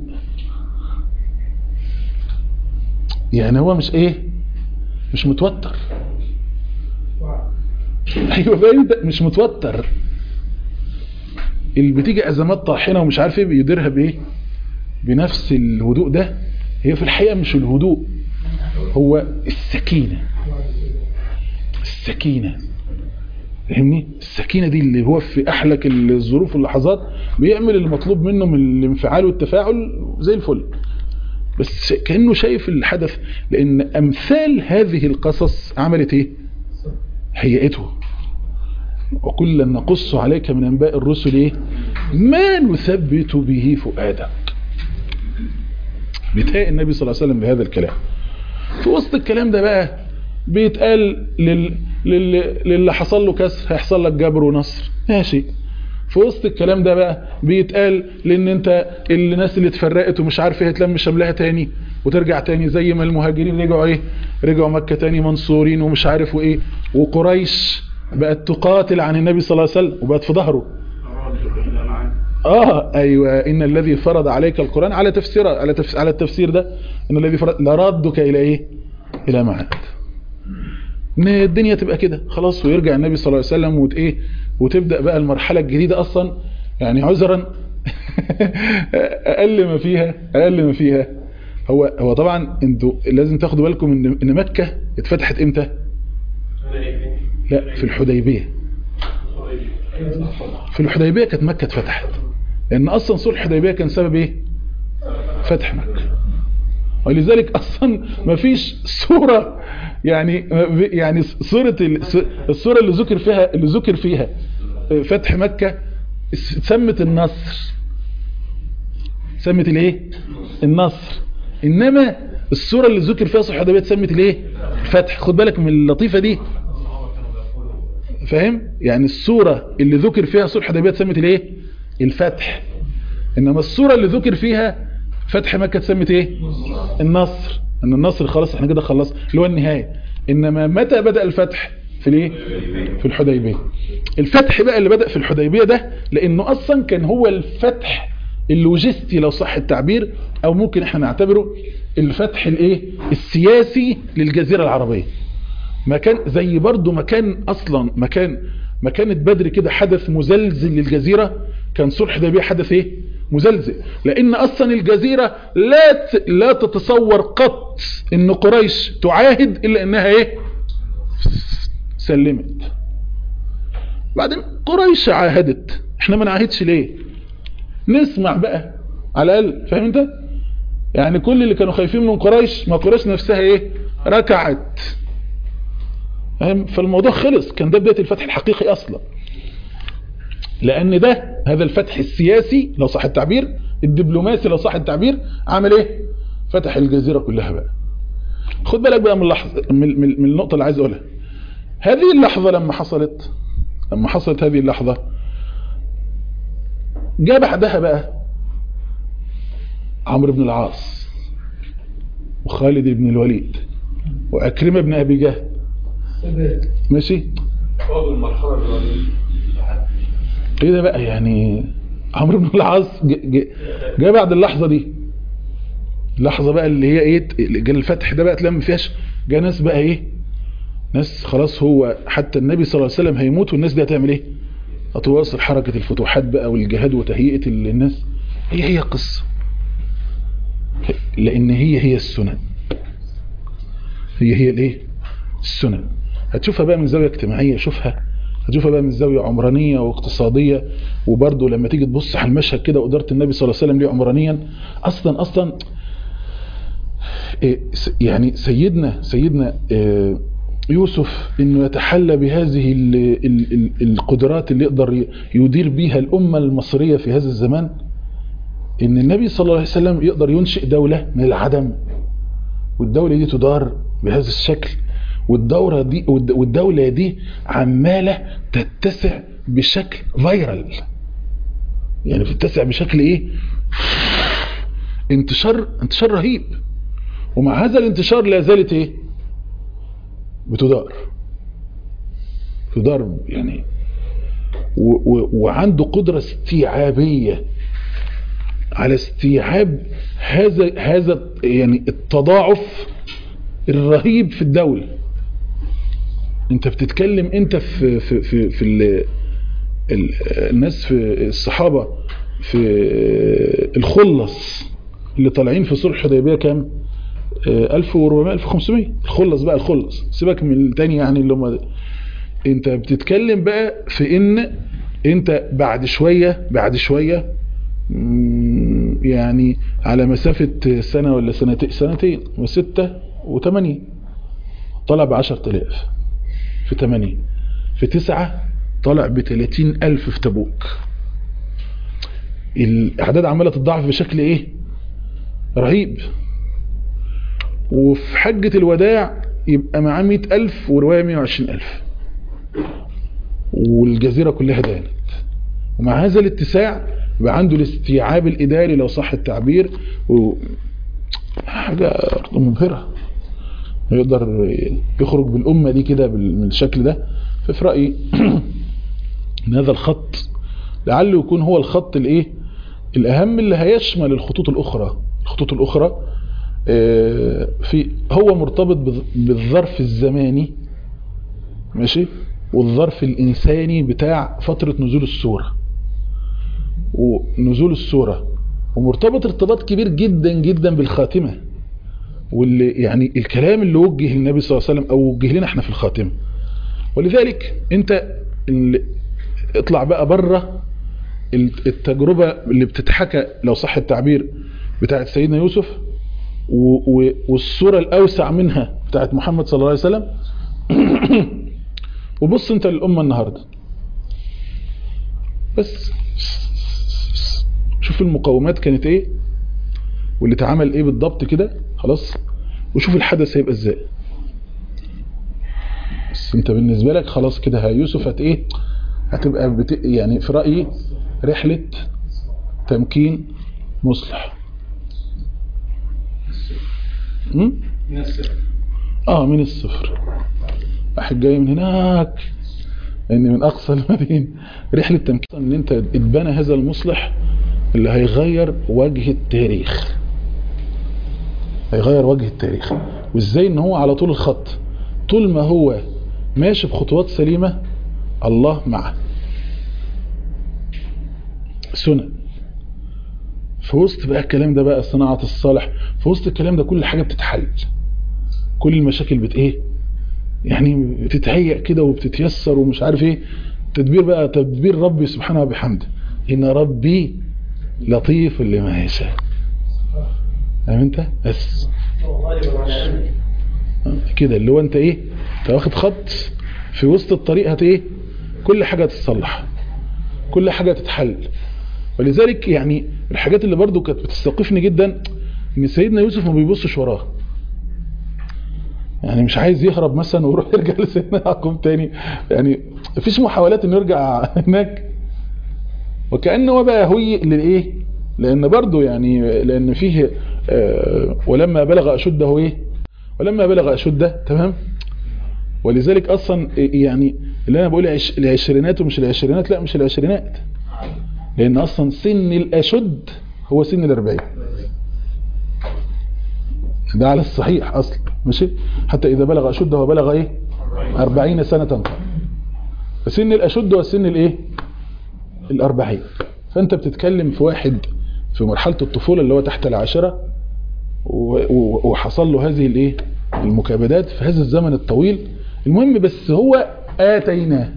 يعني هو مش ايه مش متوتر ايوه باين مش متوتر اللي بتيجي ازمات طاحنه ومش عارف ايه بيديرها بايه بنفس الهدوء ده هي في الحقيقه مش الهدوء هو السكينه السكينه فاهمني السكينه دي اللي هو في احلك الظروف واللحظات بيعمل المطلوب منه من الانفعال والتفاعل زي الفل بس كانه شايف الحدث لان امثال هذه القصص عملت ايه هيئته وكلا نقص عليك من انباء الرسل ايه ما نثبت به فؤادك بيتهيأ النبي صلى الله عليه وسلم بهذا الكلام في وسط الكلام ده بقى بيتقال لل... لل... للي حصل له كسر هيحصل لك جبر ونصر ماشي في وسط الكلام ده بقى بيتقال لان انت الناس اللي اتفرقت ومش عارف ايه هتلم شملها تاني وترجع تاني زي ما المهاجرين رجعوا ايه رجعوا مكة تاني منصورين ومش عارف وايه وقريش بقت تقاتل عن النبي صلى الله عليه وسلم وبقت في ظهره اه ايوه ان الذي فرض عليك القرآن على تفسير على تفسير على التفسير ده ان الذي فرض لردك الى ايه الى معاد ان الدنيا تبقى كده خلاص ويرجع النبي صلى الله عليه وسلم وت ايه وتبدا بقى المرحله الجديده اصلا يعني عذرا اقل ما فيها اقل ما فيها هو هو طبعا انتوا لازم تاخدوا بالكم ان ان مكه اتفتحت امتى لا في الحديبيه في الحديبيه كانت مكه اتفتحت لان اصلا صلح الحديبيه كان سبب ايه فتح مكه ولذلك اصلا ما فيش سوره يعني يعني سوره ال- السوره اللي ذكر فيها اللي ذكر فيها فتح مكه سمت النصر سمت الايه النصر انما السوره اللي ذكر فيها صلح الحديبيه سمت الايه الفتح خد بالك من اللطيفه دي فاهم يعني السوره اللي ذكر فيها صلح الحديبيه سمت الايه الفتح انما السوره اللي ذكر فيها فتح مكه سمت ايه النصر ان النصر خلاص احنا كده خلص اللي هو النهايه انما متى بدا الفتح في الايه في الحديبيه الفتح بقى اللي بدا في الحديبيه ده لانه اصلا كان هو الفتح اللوجستي لو صح التعبير او ممكن احنا نعتبره الفتح الايه السياسي للجزيره العربيه مكان زي برضو مكان اصلا مكان مكانة بدر كده حدث مزلزل للجزيرة كان صلح حديبيه حدث ايه مزلزل لان اصلا الجزيرة لا ت- لا تتصور قط ان قريش تعاهد الا انها ايه سلمت بعدين قريش عاهدت احنا ما نعاهدش ليه نسمع بقى على الاقل فاهم انت يعني كل اللي كانوا خايفين من قريش ما قريش نفسها ايه ركعت فاهم فالموضوع خلص كان ده بدايه الفتح الحقيقي اصلا لان ده هذا الفتح السياسي لو صح التعبير الدبلوماسي لو صح التعبير عمل ايه فتح الجزيره كلها بقى خد بالك بقى من اللحظه من, من, من النقطه اللي عايز اقولها هذه اللحظه لما حصلت لما حصلت هذه اللحظه جاء بعدها بقى عمرو بن العاص وخالد بن الوليد وأكرمة بن أبي جهل سادات ماشي ايه ده بقى يعني عمرو بن العاص ج- ج- جاء بعد اللحظة دي اللحظة بقى اللي هي ايه جاء الفتح ده بقى تلاقي ما فيهاش جاء ناس بقى ايه ناس خلاص هو حتى النبي صلى الله عليه وسلم هيموت والناس دي هتعمل ايه هتواصل حركة الفتوحات بقى والجهاد وتهيئة الناس هي هي قصة لان هي هي السنن هي هي الايه السنن هتشوفها بقى من زاوية اجتماعية شوفها هتشوفها بقى من زاوية عمرانية واقتصادية وبرضه لما تيجي تبص على المشهد كده وإدارة النبي صلى الله عليه وسلم ليه عمرانيا أصلا أصلا إيه، س- يعني سيدنا سيدنا إيه، يوسف انه يتحلى بهذه ال ال ال القدرات اللي يقدر ي- يدير بيها الامه المصريه في هذا الزمان ان النبي صلى الله عليه وسلم يقدر ينشئ دوله من العدم والدوله دي تدار بهذا الشكل والدوره دي والد- والدوله دي عماله تتسع بشكل فايرال يعني بتتسع بشكل ايه انتشار انتشار رهيب ومع هذا الانتشار لا زالت ايه بتدار تدار يعني و و وعنده قدرة استيعابية على استيعاب هذا هذا يعني التضاعف الرهيب في الدولة انت بتتكلم انت في في في, في ال ال الناس في الصحابة في الخلص اللي طالعين في صلح الحديبية كام 1400 1500 الخلص بقى الخلص سيبك من التاني يعني اللي هم انت بتتكلم بقى في ان انت بعد شوية بعد شوية مم، يعني على مسافة سنة ولا سنتين سنتين وستة وثمانية طلع بعشر تلاف في ثمانية في تسعة طلع بثلاثين ألف في تبوك الأعداد عمالة تتضاعف بشكل إيه رهيب وفي حجة الوداع يبقى معاه مئة ألف ورواية مئة وعشرين ألف والجزيرة كلها دانت ومع هذا الاتساع يبقى عنده الاستيعاب الإداري لو صح التعبير و... حاجة مبهرة يقدر يخرج بالأمة دي كده بال- من الشكل ده ففي رأيي ان هذا الخط لعله يكون هو الخط الايه الأهم اللي هيشمل الخطوط الأخرى الخطوط الأخرى آه، في هو مرتبط بظ- بالظرف الزماني ماشي والظرف الإنساني بتاع فترة نزول السورة ونزول السورة ومرتبط ارتباط كبير جدا جدا بالخاتمة واللي يعني الكلام اللي وجه للنبي صلى الله عليه وسلم او وجه لنا احنا في الخاتمة ولذلك انت اللي اطلع بقى بره التجربة اللي بتتحكى لو صح التعبير بتاعت سيدنا يوسف و- و- والصورة الأوسع منها بتاعت محمد صلى الله عليه وسلم وبص انت للأمة النهاردة بس شوف المقاومات كانت ايه واللي اتعمل ايه بالضبط كده خلاص وشوف الحدث هيبقى ازاي بس انت بالنسبة لك خلاص كده ها يوسف هت ايه هتبقى بت... يعني في رأيي رحلة تمكين مصلح م? من الصفر اه من الصفر واحد جاي من هناك لان من اقصى المدينة رحلة تمكين ان انت اتبنى هذا المصلح اللي هيغير وجه التاريخ هيغير وجه التاريخ وازاي ان هو على طول الخط طول ما هو ماشي بخطوات سليمة الله معه سنة في وسط بقى الكلام ده بقى صناعة الصالح في وسط الكلام ده كل حاجة بتتحل كل المشاكل بت ايه يعني بتتهيأ كده وبتتيسر ومش عارف ايه تدبير بقى تدبير ربي سبحانه وبحمده ان ربي لطيف لما يشاء فاهم انت بس كده اللي هو انت ايه انت واخد خط في وسط الطريق هت ايه كل حاجة تتصلح كل حاجة تتحل ولذلك يعني الحاجات اللي برضو كانت بتستوقفني جدا ان سيدنا يوسف ما بيبصش وراه يعني مش عايز يهرب مثلا ويروح يرجع لسيدنا يعقوب تاني يعني مفيش محاولات انه يرجع هناك وكأنه هو بقى هي للايه لان برضو يعني لان فيه آه ولما بلغ اشده ايه ولما بلغ اشده تمام ولذلك اصلا يعني اللي انا بقول عش- العشرينات ومش العشرينات لا مش العشرينات لان اصلا سن الاشد هو سن الاربعين ده على الصحيح اصلا ماشي حتى اذا بلغ اشده وبلغ ايه أربعين سنة قال فسن الاشد هو سن الايه الاربعين فانت بتتكلم في واحد في مرحلة الطفولة اللي هو تحت العاشرة و- و- وحصل له هذه الايه المكابدات في هذا الزمن الطويل المهم بس هو آتيناه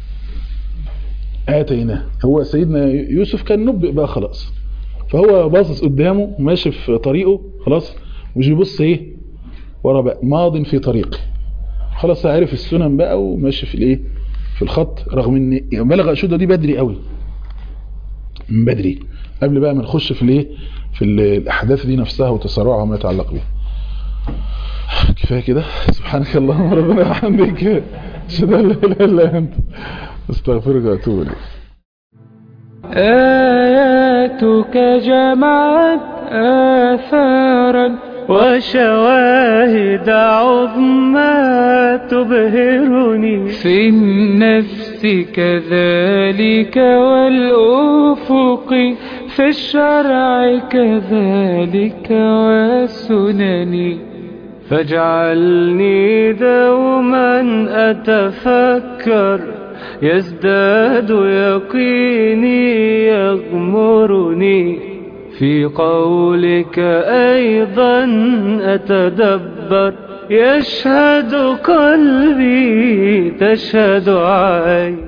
آتيناه هو سيدنا يوسف كان نبئ بقى خلاص فهو باصص قدامه ماشي في طريقه خلاص مش بيبص ايه ورا بقى ماض في طريقه خلاص عارف السنن بقى وماشي في الايه في الخط رغم ان يعني بلغ اشده دي بدري قوي من بدري قبل بقى ما نخش في الايه في ال- الاحداث دي نفسها وتسارعها وما يتعلق بها كفايه كده سبحانك اللهم ربنا وبحمدك اشهد ان لا اله الا انت استغفرك واتوب اليك آياتك جمعت آثارا وشواهد عظمى تبهرني في النفس كذلك والأفق في الشرع كذلك والسنن فاجعلني دوما أتفكر يزداد يقيني يغمرني في قولك أيضا أتدبر يشهد قلبي تشهد عيني